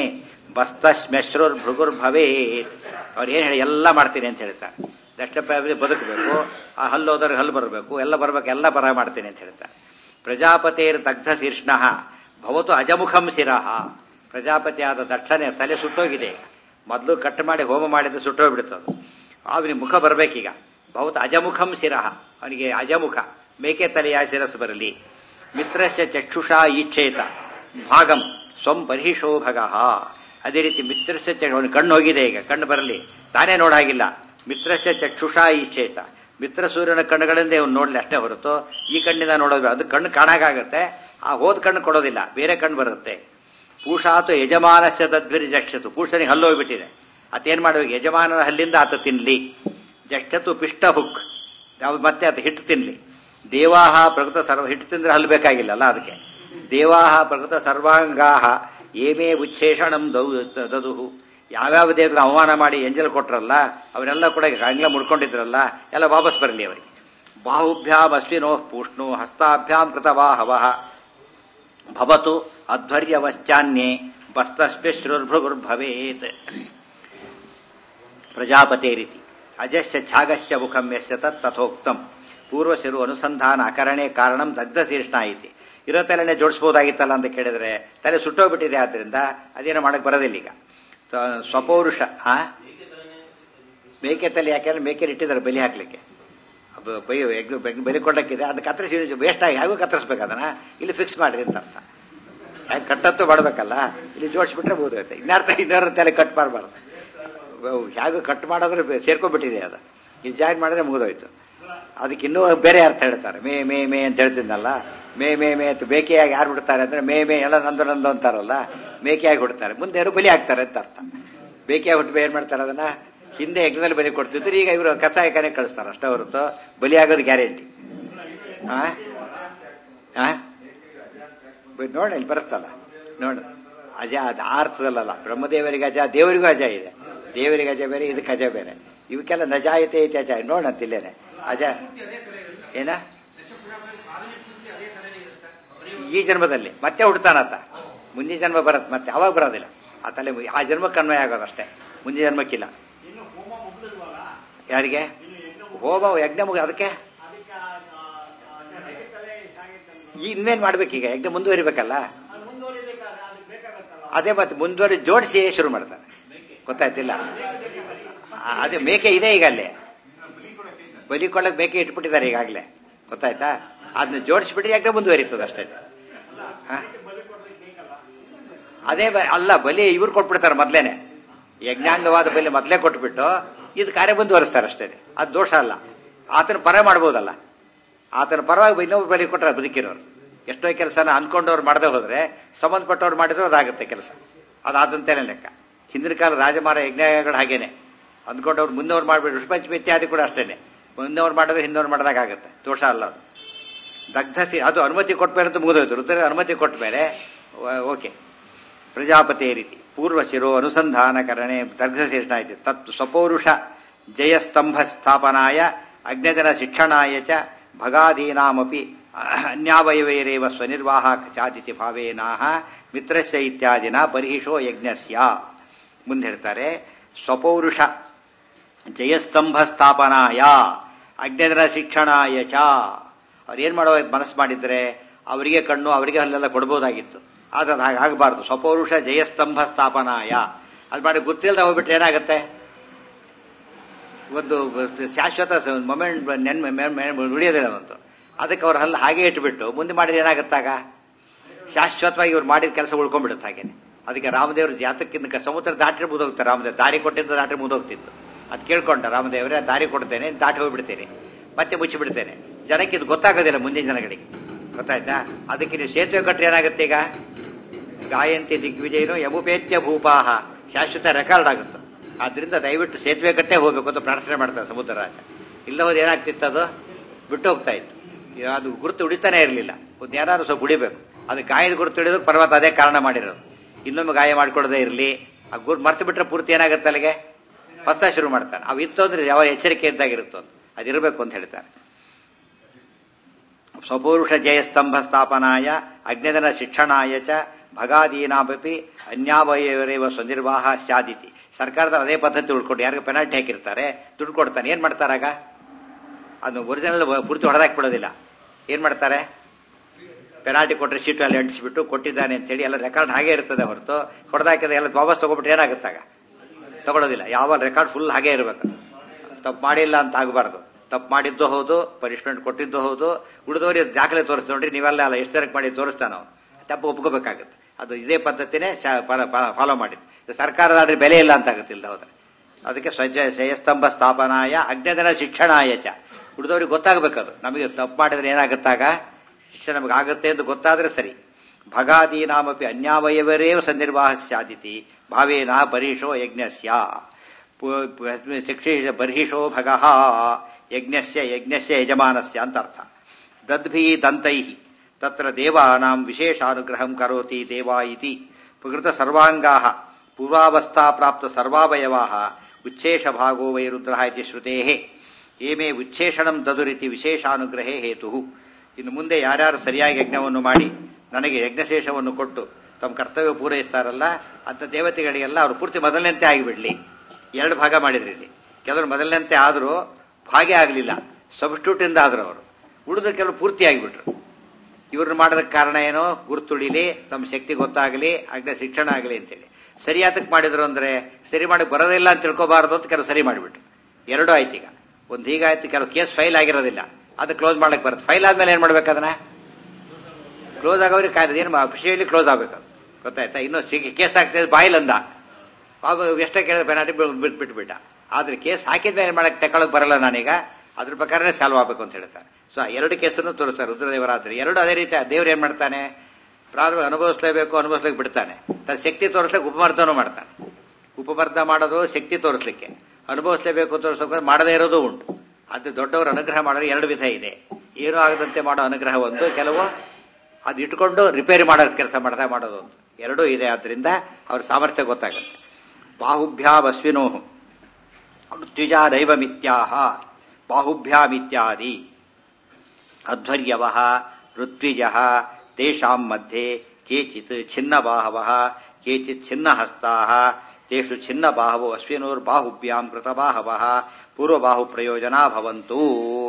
ಬಸ್ತಶ್ಮೆಶ್ರುರ್ಭೃಗುರ್ಭವೇತ್ ಅವ್ರು ಏನ್ ಹೇಳಿ ಎಲ್ಲ ಮಾಡ್ತೀನಿ ಅಂತ ಹೇಳ್ತಾರೆ ದಕ್ಷ ಬದುಕಬೇಕು ಆ ಹಲ್ಲು ಹೋದ್ರೆ ಹಲ್ಲು ಬರಬೇಕು ಎಲ್ಲ ಬರ್ಬೇಕು ಎಲ್ಲ ಬರ ಮಾಡ್ತೀನಿ ಅಂತ ಹೇಳ್ತಾರೆ ಪ್ರಜಾಪತಿರ್ ದಗ್ಧ ಶೀರ್ಷ್ಣ ಭವತು ಅಜಮುಖಂ ಶಿರಃ ಪ್ರಜಾಪತಿ ಆದ ದಕ್ಷನೇ ತಲೆ ಸುಟ್ಟೋಗಿದೆ ಈಗ ಮೊದಲು ಕಟ್ ಮಾಡಿ ಹೋಮ ಮಾಡಿದ್ರೆ ಸುಟ್ಟೋಗ್ಬಿಡುತ್ತದು ಅವನಿಗೆ ಮುಖ ಬರ್ಬೇಕೀಗ ಭವತು ಅಜಮುಖಂ ಶಿರಃ ಅವನಿಗೆ ಅಜಮುಖ ಮೇಕೆ ತಲೆಯ ಶಿರಸ್ಸು ಬರಲಿ ಮಿತ್ರಸ್ಯ ಚಕ್ಷುಷಾ ಈಚ್ಛೇತ ಭಾಗಂ ಸ್ವಂ ಬರ್ಹಿಷೋ ಭಗಃ ಅದೇ ರೀತಿ ಮಿತ್ರಸ್ಯ ಚ ಅವನ ಕಣ್ಣು ಹೋಗಿದೆ ಈಗ ಕಣ್ಣು ಬರಲಿ ತಾನೇ ನೋಡಾಗಿಲ್ಲ ಮಿತ್ರಸ್ಯ ಚಕ್ಷುಷಾ ಈಚ್ಛೇತ ಮಿತ್ರ ಸೂರ್ಯನ ಕಣ್ಣುಗಳಿಂದ ಇವನು ನೋಡ್ಲಿ ಅಷ್ಟೇ ಹೊರತು ಈ ಕಣ್ಣಿಂದ ನೋಡೋದು ಅದು ಕಣ್ಣು ಕಾಣಾಗತ್ತೆ ಆ ಹೋದ ಕಣ್ಣು ಕೊಡೋದಿಲ್ಲ ಬೇರೆ ಕಣ್ಣು ಬರುತ್ತೆ ಪೂಷಾತು ಯಜಮಾನಸ್ಯ ತದ್ವಿರಿ ಜಕ್ಷತು ಪೂಷನಿಗೆ ಹಲ್ಲು ಹೋಗ್ಬಿಟ್ಟಿದೆ ಅತೇನ್ ಮಾಡಬೇಕು ಯಜಮಾನನ ಹಲ್ಲಿಂದ ಆತ ತಿನ್ಲಿ ಜಕ್ಷತು ಪಿಷ್ಟ ಹುಕ್ ಯಾವ್ದು ಮತ್ತೆ ಆತ ಹಿಟ್ಟು ತಿನ್ಲಿ ದೇವಾಹ ಪ್ರಕೃತ ಸರ್ವ ಹಿಟ್ಟು ತಿಂದ್ರೆ ಹಲ್ಲು ಬೇಕಾಗಿಲ್ಲಲ್ಲ ಅದಕ್ಕೆ ದೇವಾಹ ಪ್ರಕೃತ ಸರ್ವಾಂಗಾಹ ಏಮೇ ಉಚ್ಛೇಷಣಂ ದೌ- ದದುಹು ಯಾವ್ಯಾವ ದೇವರ ಅವಮಾನ ಮಾಡಿ ಎಂಜಲ್ ಕೊಟ್ರಲ್ಲ ಅವರೆಲ್ಲ ಕೂಡ ಅಂಗ್ಲ ಮುಡ್ಕೊಂಡಿದ್ರಲ್ಲ ಎಲ್ಲ ವಾಪಸ್ ಬರಲಿ ಅವರಿಗೆ ಬಾಹುಭ್ಯಾಂ ಅಶ್ವಿನೋ ಪೂಷ್ಣು ಹಸ್ತಾಭ್ಯಾಂ ಕೃತವಾಹವಃ ಭವತು ಅಧ್ವರ್ಯವಶ್ಚಾನ್ಯೇ ಬಸ್ತಸ್ಪೃರ್ಭೃಗುರ್ಭವೇತ್ ಪ್ರಜಾಪತೆ ರೀತಿ ಅಜಸ್ಯ ಛಾಗಸ್ಯ ಮುಖಂ ಯಸ್ಯ ತತ್ ತಥೋಕ್ತಂ ಪೂರ್ವಶಿರು ಅನುಸಂಧಾನ ಅಕರಣೆ ಕಾರಣಂ ದಗ್ಧ ತೀರ್ಷ್ಣ ಐತಿ ಇರೋ ತಲೆನೆ ಜೋಡಿಸ್ಬೋದಾಗಿತ್ತಲ್ಲ ಅಂತ ಕೇಳಿದ್ರೆ ತಲೆ ಸುಟ್ಟೋಗ್ಬಿಟ್ಟಿದೆ ಆದ್ರಿಂದ ಅದೇನೋ ಮಾಡಕ್ ಬರೋದಿಲ್ಲ ಈಗ ತ- ಸ್ವಪೌರುಷ ಆ ಮೇಕೆ ತಲೆ ಯಾಕೆಂದ್ರೆ ಮೇಕೆ ಇಟ್ಟಿದ್ದಾರೆ ಬಲಿ ಹಾಕ್ಲಿಕ್ಕೆ ಅದು ಬೈ ಎಗ್- ಬೆಗ್- ಬಲಿ ಕೊಡಕ್ಕಿದೆ ಅದನ್ನ ಕತ್ತರಿಸಿ ವೇಸ್ಟ್ ಆಗಿ ಹೇಗೂ ಕತ್ತರಿಸ್ಬೇಕು ಅದನ್ನ ಇಲ್ಲಿ ಫಿಕ್ಸ್ ಮಾಡ್ರಿ ಅಂತ ಅರ್ಥ ಯಾಕೆ ಕಟ್ಟತ್ತು ಮಾಡಬೇಕಲ್ಲ ಇಲ್ಲಿ ಜೋಡಿಸ್ಬಿಟ್ರೆ ಬೋದಾಗುತ್ತೆ ಇನ್ನಾರ್ಥ ಇನ್ನೊರ ತಲೆ ಕಟ್ ಮಾಡಬಾರ್ದು ಹೇಗೂ ಕಟ್ ಮಾಡೋದ್ರೆ ಬೆ- ಸೇರ್ಕೊಂಡ್ಬಿಟ್ಟಿದೆ ಅದು ಇಲ್ಲಿ ಜಾಯಿನ್ ಮಾಡಿದ್ರೆ ಮುಗಿದೋಯ್ತು ಅದಕ್ಕೆ ಇನ್ನೂ ಬೇರೆ ಅರ್ಥ ಹೇಳ್ತಾರೆ ಮೇ ಮೇ ಮೇ ಅಂತ ಹೇಳ್ತಿದ್ನಲ್ಲ ಮೇ ಮೇ ಮೇ ಅಂತ ಬೇಕೆಯಾಗಿ ಯಾರು ಬಿಡ್ತಾರೆ ಅಂದ್ರೆ ಮೇ ಮೇ ಎಲ್ಲ ನಂದು ನಂದು ಅಂತಾರಲ್ಲ ಮೇಕೆಯಾಗಿ ಹುಡ್ತಾರೆ ಮುಂದೆ ಯಾರು ಬಲಿ ಆಗ್ತಾರೆ ಅಂತ ಅರ್ಥ ಬೇಕೆಯಾಗಿ ಹುಟ್ಟು ಏನ್ ಮಾಡ್ತಾರೆ ಅದನ್ನ ಹಿಂದೆ ಯಜ್ಞದಲ್ಲಿ ಬಲಿ ಕೊಡ್ತಿದ್ರು ಈಗ ಇವರು ಕಸಾಯಕನೇ ಕಳಿಸ್ತಾರೆ ಅಷ್ಟೇ ಹೊರತು ಬಲಿ ಆಗೋದು ಗ್ಯಾರಂಟಿ ಆ ಆ? ಬ- ನೋಡ ಇಲ್ಲಿ ಬರುತ್ತಲ್ಲ ನೋಡ ಅಜ ಅದು ಆ ಅರ್ಥದಲ್ಲಲ್ಲ ಬ್ರಹ್ಮದೇವರಿಗೆ ಅಜ ದೇವರಿಗೂ ಅಜ ಇದೆ ದೇವರಿಗೆ ಅಜ ಬೇರೆ ಇದಕ್ಕೆ ಅಜ ಬೇರೆ ಇವಕ್ಕೆಲ್ಲ ನಜಾಯತೆ ಐತೆ ಅಜ ನೋಡಂತ ಇಲ್ಲೇನೆ ಅಜ ಏನ ಈ ಜನ್ಮದಲ್ಲಿ ಮತ್ತೆ ಹುಡ್ತಾನತ್ತ ಮುಂದಿನ ಜನ್ಮ ಬರತ್ ಮತ್ತೆ ಅವಾಗ ಬರೋದಿಲ್ಲ ಆ ತಲೆ ಮು- ಆ ಜನ್ಮಕ್ಕೆ ಅನ್ವಯ ಆಗೋದು ಅಷ್ಟೇ ಮುಂದಿನ ಜನ್ಮಕ್ಕಿಲ್ಲ ಯಾರಿಗೆ ಹೋಮ ಯಜ್ಞ ಮುಗ ಅದಕ್ಕೆ ಈ ಇನ್ಮೇಲೆ ಮಾಡ್ಬೇಕೀಗ ಯಜ್ಞ ಮುಂದುವರಿಬೇಕಲ್ಲ ಅದೇ ಮತ್ತೆ ಮುಂದುವರಿ ಜೋಡಿಸಿ ಶುರು ಮಾಡ್ತಾರೆ ಗೊತ್ತಾಯ್ತಿಲ್ಲ ಆ, ಅದೇ ಮೇಕೆ ಇದೆ ಈಗ ಅಲ್ಲಿ ಬಲಿ ಕೊಳ್ಳಕ್ ಮೇಕೆ ಇಟ್ಬಿಟ್ಟಿದ್ದಾರೆ ಈಗಾಗಲೇ ಗೊತ್ತಾಯ್ತಾ ಅದನ್ನ ಜೋಡಿಸ್ಬಿಟ್ರೆ ಯಜ್ಞ ಮುಂದುವರಿತದೆ ಅಷ್ಟೇ ಆ? ಅದೇ ಬ- ಅಲ್ಲ ಬಲಿ ಇವ್ರು ಕೊಟ್ಬಿಡ್ತಾರೆ ಮೊದ್ಲೇನೆ ಯಜ್ಞಾಂಗವಾದ ಬಲಿ ಮೊದ್ಲೇ ಕೊಟ್ಬಿಟ್ಟು ಇದು ಕಾರ್ಯ ಮುಂದುವರಿಸ್ತಾರೆ ಅಷ್ಟೇ ಅದು ದೋಷ ಅಲ್ಲ ಆತನ ಪರ ಮಾಡ್ಬೋದಲ್ಲ ಆತನ ಪರವಾಗಿ ಇನ್ನೊಬ್ರು ಬಲಿ ಕೊಟ್ಟರೆ ಬದುಕಿರೋರು ಎಷ್ಟೋ ಕೆಲಸನ ಅನ್ಕೊಂಡವ್ರು ಮಾಡದೆ ಹೋದ್ರೆ ಸಂಬಂಧಪಟ್ಟವ್ರು ಮಾಡಿದ್ರು ಅದಾಗುತ್ತೆ ಕೆಲಸ ಅದಾದಂತೇನೆ ಲೆಕ್ಕ ಹಿಂದಿನ ಕಾಲ ರಾಜಮಾರ ಯಜ್ಞಗಳು ಹಾಗೇನೆ ಅಂದ್ಕೊಂಡವ್ರು ಮುಂದವ್ರು ಮಾಡ್ಬಿಟ್ಟು ಋಷಪಂಚಮಿ ಇತ್ಯಾದಿ ಕೂಡ ಅಷ್ಟೇನೆ ಮುಂದವ್ರು ಮಾಡಿದ್ರೆ ಹಿಂದವ್ರು ಮಾಡಿದಾಗ ಆಗುತ್ತೆ ದೋಷ ಅಲ್ಲ ಅದು ದಗ್ಧ ಸಿ ಅದು ಅನುಮತಿ ಕೊಟ್ಟ ಮೇಲೆ ಅಂತ ಮುಗಿದೋಯ್ತು ರುದ್ರ ಅನುಮತಿ ಕೊಟ್ಟ ಮೇಲೆ ಓಕೆ ಪ್ರಜಾಪತಿ ರೀತಿ ಪೂರ್ವ ಶಿರೋ ಅನುಸಂಧಾನ ಕರಣೆ ದರ್ಘಶೇಷಣ ಇದೆ ತತ್ ಸ್ವಪೌರುಷ ಜಯಸ್ತಂಭ ಸ್ಥಾಪನಾಯ ಅಗ್ನಜನ ಶಿಕ್ಷಣಾಯ ಚ ಭಗಾದೀನಾಮಪಿ ಅನ್ಯಾವಯವೈರೇವ ಸ್ವನಿರ್ವಾಹಕ ಚಾತಿಥಿ ಭಾವೇನಾಹ ಮಿತ್ರಸ್ಯ ಇತ್ಯಾದಿನ ಪರಿಹಿಷೋ ಯಜ್ಞಸ್ಯ ಮುಂದೆ ಹೇಳ್ತಾರೆ ಸ್ವಪೌರುಷ ಜಯಸ್ತಂಭ ಸ್ಥಾಪನಾಯ ಅಗ್ನಜನ ಶಿಕ್ಷಣಾಯ ಚ ಅವ್ರು ಏನ್ ಮಾಡೋ ಮನಸ್ಸು ಮಾಡಿದ್ರೆ ಅವರಿಗೆ ಕಣ್ಣು ಅವರಿಗೆ ಅಲ್ಲೆಲ್ಲ ಕೊಡ್ಬೋದಾಗಿತ್ತು ಆದ್ರೆ ಅದು ಹಾಗೆ ಆಗಬಾರ್ದು ಸ್ವಪೌರುಷ ಜಯಸ್ತಂಭ ಸ್ಥಾಪನಾಯ ಅದು ಮಾಡಿ ಗೊತ್ತಿಲ್ಲದೆ ಹೋಗ್ಬಿಟ್ರೆ ಏನಾಗುತ್ತೆ ಒಂದು ಶಾಶ್ವತ ಮೊಮೆಂಟ್ ನೆನ್ ಉಳಿಯೋದಿಲ್ಲ ಒಂದು ಅದಕ್ಕೆ ಅವ್ರ ಹಲ್ಲು ಹಾಗೆ ಇಟ್ಬಿಟ್ಟು ಮುಂದೆ ಮಾಡಿದ್ರೆ ಏನಾಗುತ್ತಾಗ ಶಾಶ್ವತವಾಗಿ ಇವ್ರು ಮಾಡಿದ ಕೆಲಸ ಉಳ್ಕೊಂಡ್ಬಿಡುತ್ತೆ ಹಾಗೇನೆ ಅದಕ್ಕೆ ರಾಮದೇವ್ರ ಜಾತಕ್ಕಿಂತ ಸಮುದ್ರ ದಾಟಿ ಮುದೋಗ್ತಾರೆ ರಾಮದೇವ್ ದಾರಿ ಕೊಟ್ಟಿದ್ದು ದಾಟಿ ಮುದೋಗ್ತಿತ್ತು ಅದು ಕೇಳ್ಕೊಂಡ ರಾಮದೇವ್ರೆ ದಾರಿ ಕೊಡ್ತೇನೆ ದಾಟಿ ಹೋಗ್ಬಿಡ್ತೇನೆ ಮತ್ತೆ ಮುಚ್ಚಿಬಿಡ್ತೇನೆ ಜನಕ್ಕೆ ಇದು ಗೊತ್ತಾಗೋದಿಲ್ಲ ಮುಂದಿನ ಜನಗಳಿಗೆ ಗೊತ್ತಾಯ್ತಾ ಅದಕ್ಕೆ ನೀವು ಸೇತುವೆ ಕಟ್ಟರೆ ಏನಾಗುತ್ತೆ ಈಗ ಗಾಯಂತಿ ದಿಗ್ವಿಜಯನು ಯಮುಪೇತ್ಯ ಭೂಪಾಹ ಶಾಶ್ವತ ರೆಕಾರ್ಡ್ ಆಗುತ್ತೆ ಆದ್ರಿಂದ ದಯವಿಟ್ಟು ಸೇತುವೆ ಕಟ್ಟೆ ಹೋಗ್ಬೇಕು ಅಂತ ಪ್ರಾರ್ಥನೆ ಮಾಡ್ತಾರೆ ಸಮುದ್ರ ರಾಜ ಇಲ್ಲ ಹೋದ್ರೆ ಏನಾಗ್ತಿತ್ತು ಅದು ಬಿಟ್ಟು ಹೋಗ್ತಾ ಇತ್ತು ಈಗ ಅದು ಗುರುತು ಉಳಿತಾನೆ ಇರಲಿಲ್ಲ ಒಂದು ಏನಾದ್ರು ಸ್ವಲ್ಪ ಉಳಿಬೇಕು ಅದು ಗಾಯದ ಗುರುತು ಹಿಡಿಯೋದಕ್ಕೆ ಪರ್ವತ ಅದೇ ಕಾರಣ ಮಾಡಿರೋದು ಇನ್ನೊಮ್ಮೆ ಗಾಯ ಮಾಡ್ಕೊಡದೇ ಇರಲಿ ಆ ಗುರು ಮರ್ತು ಬಿಟ್ರೆ ಪೂರ್ತಿ ಏನಾಗುತ್ತೆ ಅಲ್ಲಿಗೆ ಪತ್ತ ಶುರು ಮಾಡ್ತಾನೆ ಅವು ಇತ್ತು ಅಂದ್ರೆ ಯಾವ ಎಚ್ಚರಿಕೆ ಇದ್ದಾಗಿರುತ್ತೋ ಅಂತ ಅದಿರಬೇಕು ಅಂತ ಹೇಳ್ತಾರೆ ಸ್ವಪುರುಷ ಜಯಸ್ತಂಭ ಸ್ಥಾಪನಾಯ ಅಗ್ನಿದನ ಶಿಕ್ಷಣಾಯ ಚ ಭಗಾದೀನಾಪಿ ಅನ್ಯಾವಯವರೇವ ಸ್ವನಿರ್ವಾಹ ಸ್ಯಾದಿತಿ ಸರ್ಕಾರದ ಅದೇ ಪದ್ಧತಿ ಉಳ್ಕೊಂಡು ಯಾರಿಗೂ ಪೆನಾಲ್ಟಿ ಹಾಕಿರ್ತಾರೆ ದುಡ್ಡು ಕೊಡ್ತಾನೆ ಏನ್ ಮಾಡ್ತಾರಾಗ ಅದು ಒರಿಜಿನಲ್ ಪೂರ್ತಿ ಹೊಡೆದಾಕ್ಬಿಡೋದಿಲ್ಲ ಏನ್ ಮಾಡ್ತಾರೆ ಪೆನಾಲ್ಟಿ ಕೊಟ್ಟರೆ ಸೀಟು ಅಲ್ಲಿ ಅಂಟಿಸ್ಬಿಟ್ಟು ಕೊಟ್ಟಿದ್ದಾನೆ ಅಂತೇಳಿ ಎಲ್ಲ ರೆಕಾರ್ಡ್ ಹಾಗೆ ಇರ್ತದೆ ಹೊರತು ಹೊಡೆದಾಕಿದ ಎಲ್ಲ ವಾಪಸ್ ತಗೊಬಿಟ್ರೆ ಏನಾಗುತ್ತಾಗ ತಗೊಳ್ಳೋದಿಲ್ಲ ಯಾವ ರೆಕಾರ್ಡ್ ಫುಲ್ ಹಾಗೆ ಇರಬೇಕು ತಪ್ಪು ಮಾಡಿಲ್ಲ ಅಂತ ಆಗಬಾರ್ದು ತಪ್ಪು ಮಾಡಿದ್ದು ಹೌದು ಪನಿಷ್ಮೆಂಟ್ ಕೊಟ್ಟಿದ್ದು ಹೌದು ಉಳಿದವ್ರಿಗೆ ದಾಖಲೆ ತೋರಿಸ್ತು ನೋಡ್ರಿ ನೀವೆಲ್ಲ ಅಲ್ಲ ಎಷ್ಟು ಜನಕ್ಕೆ ಮಾಡಿ ತೋರಿಸ್ತಾನೋ ತಪ್ಪು ಒಪ್ಕೋಬೇಕಾಗುತ್ತೆ ಅದು ಇದೇ ಪದ್ಧತಿನೇ ಫಾಲೋ ಮಾಡಿದ್ದು ಸರ್ಕಾರದ ಆದ್ರೆ ಬೆಲೆ ಇಲ್ಲ ಅಂತ ಆಗುತ್ತೆ ಇಲ್ಲ ಹೋದ್ರೆ ಅದಕ್ಕೆ ಸ್ವಜ ಜಯಸ್ತಂಭ ಸ್ಥಾಪನಾಯ ಅಜ್ಞದನ ಶಿಕ್ಷಣಾಯ ಚ ಉಳಿದವ್ರಿಗೆ ಗೊತ್ತಾಗಬೇಕದು ನಮಗೆ ತಪ್ಪು ಮಾಡಿದ್ರೆ ಏನಾಗುತ್ತಾಗ ಶಿಕ್ಷೆ ನಮಗೆ ಆಗುತ್ತೆ ಎಂದು ಗೊತ್ತಾದ್ರೆ ಸರಿ ಭಗಾದೀನಾಮಪಿ ಅನ್ಯಾವಯವರೇವ ಸಂನಿರ್ವಾಹ ಸ್ಯಾದಿತಿ ಭಾವೇನ ಬರೀಷೋ ಯಜ್ಞಸ್ಯ ಶಿಕ್ಷೆ ಬರ್ಹಿಷೋ ಭಗಃ ಯಜ್ಞಸ್ಯ ಯಜ್ಞಸ್ಯ ಯಜಮಾನಸ್ಯ ಅಂತ ಅರ್ಥ ದದ್ಭಿ ದಂತೈ ತತ್ರ ದೇವಾನಾಂ ವಿಶೇಷಾನುಗ್ರಹಂ ಕರೋತಿ ದೇವಾ ಇತಿ ಪ್ರಕೃತ ಸರ್ವಾಂಗಾಹ ಪೂರ್ವಾವಸ್ಥಾ ಪ್ರಾಪ್ತ ಸರ್ವಾವಯವಾಹ ಉಚ್ಛೇಷ ಭಾಗೋ ವೈ ರುದ್ರಃ ಇತಿ ಶ್ರುತೇಃ ಏಮೇ ಉಚ್ಛೇಷಣಂ ದದುರಿತಿ ವಿಶೇಷಾನುಗ್ರಹೇ ಹೇತು ಇನ್ನು ಮುಂದೆ ಯಾರ್ಯಾರು ಸರಿಯಾಗಿ ಯಜ್ಞವನ್ನು ಮಾಡಿ ನನಗೆ ಯಜ್ಞಶೇಷವನ್ನು ಕೊಟ್ಟು ತಮ್ಮ ಕರ್ತವ್ಯ ಪೂರೈಸ್ತಾರಲ್ಲ ಅಂತ ದೇವತೆಗಳಿಗೆಲ್ಲ ಅವರು ಪೂರ್ತಿ ಮೊದಲನೆಂತೆ ಆಗಿಬಿಡ್ಲಿ ಎರಡು ಭಾಗ ಮಾಡಿದ್ರಿ ಇಲ್ಲಿ ಕೆಲವರು ಮೊದಲನೆಂತೆ ಆದರೂ ಭಾಗ್ಯ ಆಗಲಿಲ್ಲ ಸಬ್ಸ್ಟ್ಯೂಟ್ ಇಂದ ಆದ್ರು ಅವರು ಉಳಿದ ಕೆಲವರು ಪೂರ್ತಿ ಆಗಿಬಿಟ್ರು ಇವ್ರನ್ನ ಮಾಡೋದಕ್ಕೆ ಕಾರಣ ಏನೋ ಗುರುತುಳಿಲಿ ತಮ್ಮ ಶಕ್ತಿ ಗೊತ್ತಾಗಲಿ ಅಗ್ನ ಶಿಕ್ಷಣ ಆಗಲಿ ಅಂತೇಳಿ ಸರಿಯಾತಕ್ಕೆ ಮಾಡಿದ್ರು ಅಂದ್ರೆ ಸರಿ ಮಾಡಿ ಬರೋದಿಲ್ಲ ಅಂತ ತಿಳ್ಕೊಬಾರದು ಅಂತ ಕೆಲವು ಸರಿ ಮಾಡಿಬಿಟ್ರು ಎರಡು ಆಯ್ತು ಈಗ ಒಂದು ಹೀಗಾಯ್ತು ಕೆಲವು ಕೇಸ್ ಫೈಲ್ ಆಗಿರೋದಿಲ್ಲ ಅದು ಕ್ಲೋಸ್ ಮಾಡಕ್ ಬರುತ್ತೆ ಫೈಲ್ ಆದ್ಮೇಲೆ ಏನ್ ಮಾಡ್ಬೇಕು ಅದನ್ನ ಕ್ಲೋಸ್ ಆಗೋರಿಗೆ ಕಾಯ್ದು ಏನು ಅಫಿಷಿಯಲಿ ಕ್ಲೋಸ್ ಆಗ್ಬೇಕು ಅದು ಗೊತ್ತಾಯ್ತಾ ಇನ್ನು ಸಿಗಿ ಕೇಸ್ ಆಗ್ತಿದೆ ಬಾಯಿಲಂದ ಎಷ್ಟೇ ಕೇಳಿದ ಪೆನಾಲ್ಟಿ ಬಿಟ್ಬಿಟ್ಟ ಆದ್ರೆ ಕೇಸ್ ಹಾಕಿದ್ಮೇಲೆ ಏನ್ ಮಾಡಕ್ ತಗೊಳಕ್ ಬರಲ್ಲ ನಾನೀಗ ಅದ್ರ ಪ್ರಕಾರನೇ ಸಾಲ್ವ್ ಆಗಬೇಕು ಅಂತ ಹೇಳ್ತಾರೆ ಸೊ ಎರಡು ಕೇಸನ್ನು ತೋರಿಸ್ತಾರೆ ರುದ್ರದೇವರಾತ್ರಿ ಎರಡು ಅದೇ ರೀತಿ ದೇವ್ರು ಏನ್ ಮಾಡ್ತಾನೆ ಪ್ರಾರಂಭ ಅನುಭವಿಸ್ಲೇಬೇಕು ಅನುಭವಿಸ್ಲಿಕ್ಕೆ ಬಿಡ್ತಾನೆ ತನ್ನ ಶಕ್ತಿ ತೋರಿಸ್ಲಿಕ್ಕೆ ಉಪಮರ್ದನೂ ಮಾಡ್ತಾನೆ ಉಪಮರ್ದ ಮಾಡೋದು ಶಕ್ತಿ ತೋರಿಸ್ಲಿಕ್ಕೆ ಅನುಭವಿಸ್ಲೇಬೇಕು ತೋರಿಸೋಕೆ ಮಾಡದೇ ಇರೋದು ಉಂಟು ಅದು ದೊಡ್ಡವರು ಅನುಗ್ರಹ ಮಾಡೋದು ಎರಡು ವಿಧ ಇದೆ ಏನೂ ಆಗದಂತೆ ಮಾಡೋ ಅನುಗ್ರಹ ಒಂದು ಕೆಲವು ಅದು ಇಟ್ಕೊಂಡು ರಿಪೇರಿ ಮಾಡೋ ಕೆಲಸ ಮಾಡ್ತಾ ಮಾಡೋದು ಒಂದು ಎರಡೂ ಇದೆ ಆದ್ರಿಂದ ಅವ್ರ ಸಾಮರ್ಥ್ಯ ಗೊತ್ತಾಗುತ್ತೆ ಬಾಹುಭ್ಯಾವಸ್ವಿನೋಹು ದ್ವಿಜಾರೈವ ಮಿತ್ಯಾಹ ಬಾಹುಭ್ಯಾಮಿತ್ಯಾದಿ ಅಧ್ವರ್ಯವ ಋತ್ವಿಜ ತೇಷಾಂ ಮಧ್ಯೆ ಕೇಚಿತ್ ಛಿನ್ನ ಬಾಹವ ಕೇಚಿತ್ ಛಿನ್ನ ಹಸ್ತಾ ತೇಷು ಛಿನ್ನ ಬಾಹವು ಅಶ್ವಿನೋರ್ಬಾಹುಭ್ಯಾಂ ಕೃತಬಾಹವ ಪೂರ್ವಬಾಹು ಪ್ರಯೋಜನ ಭವಂತು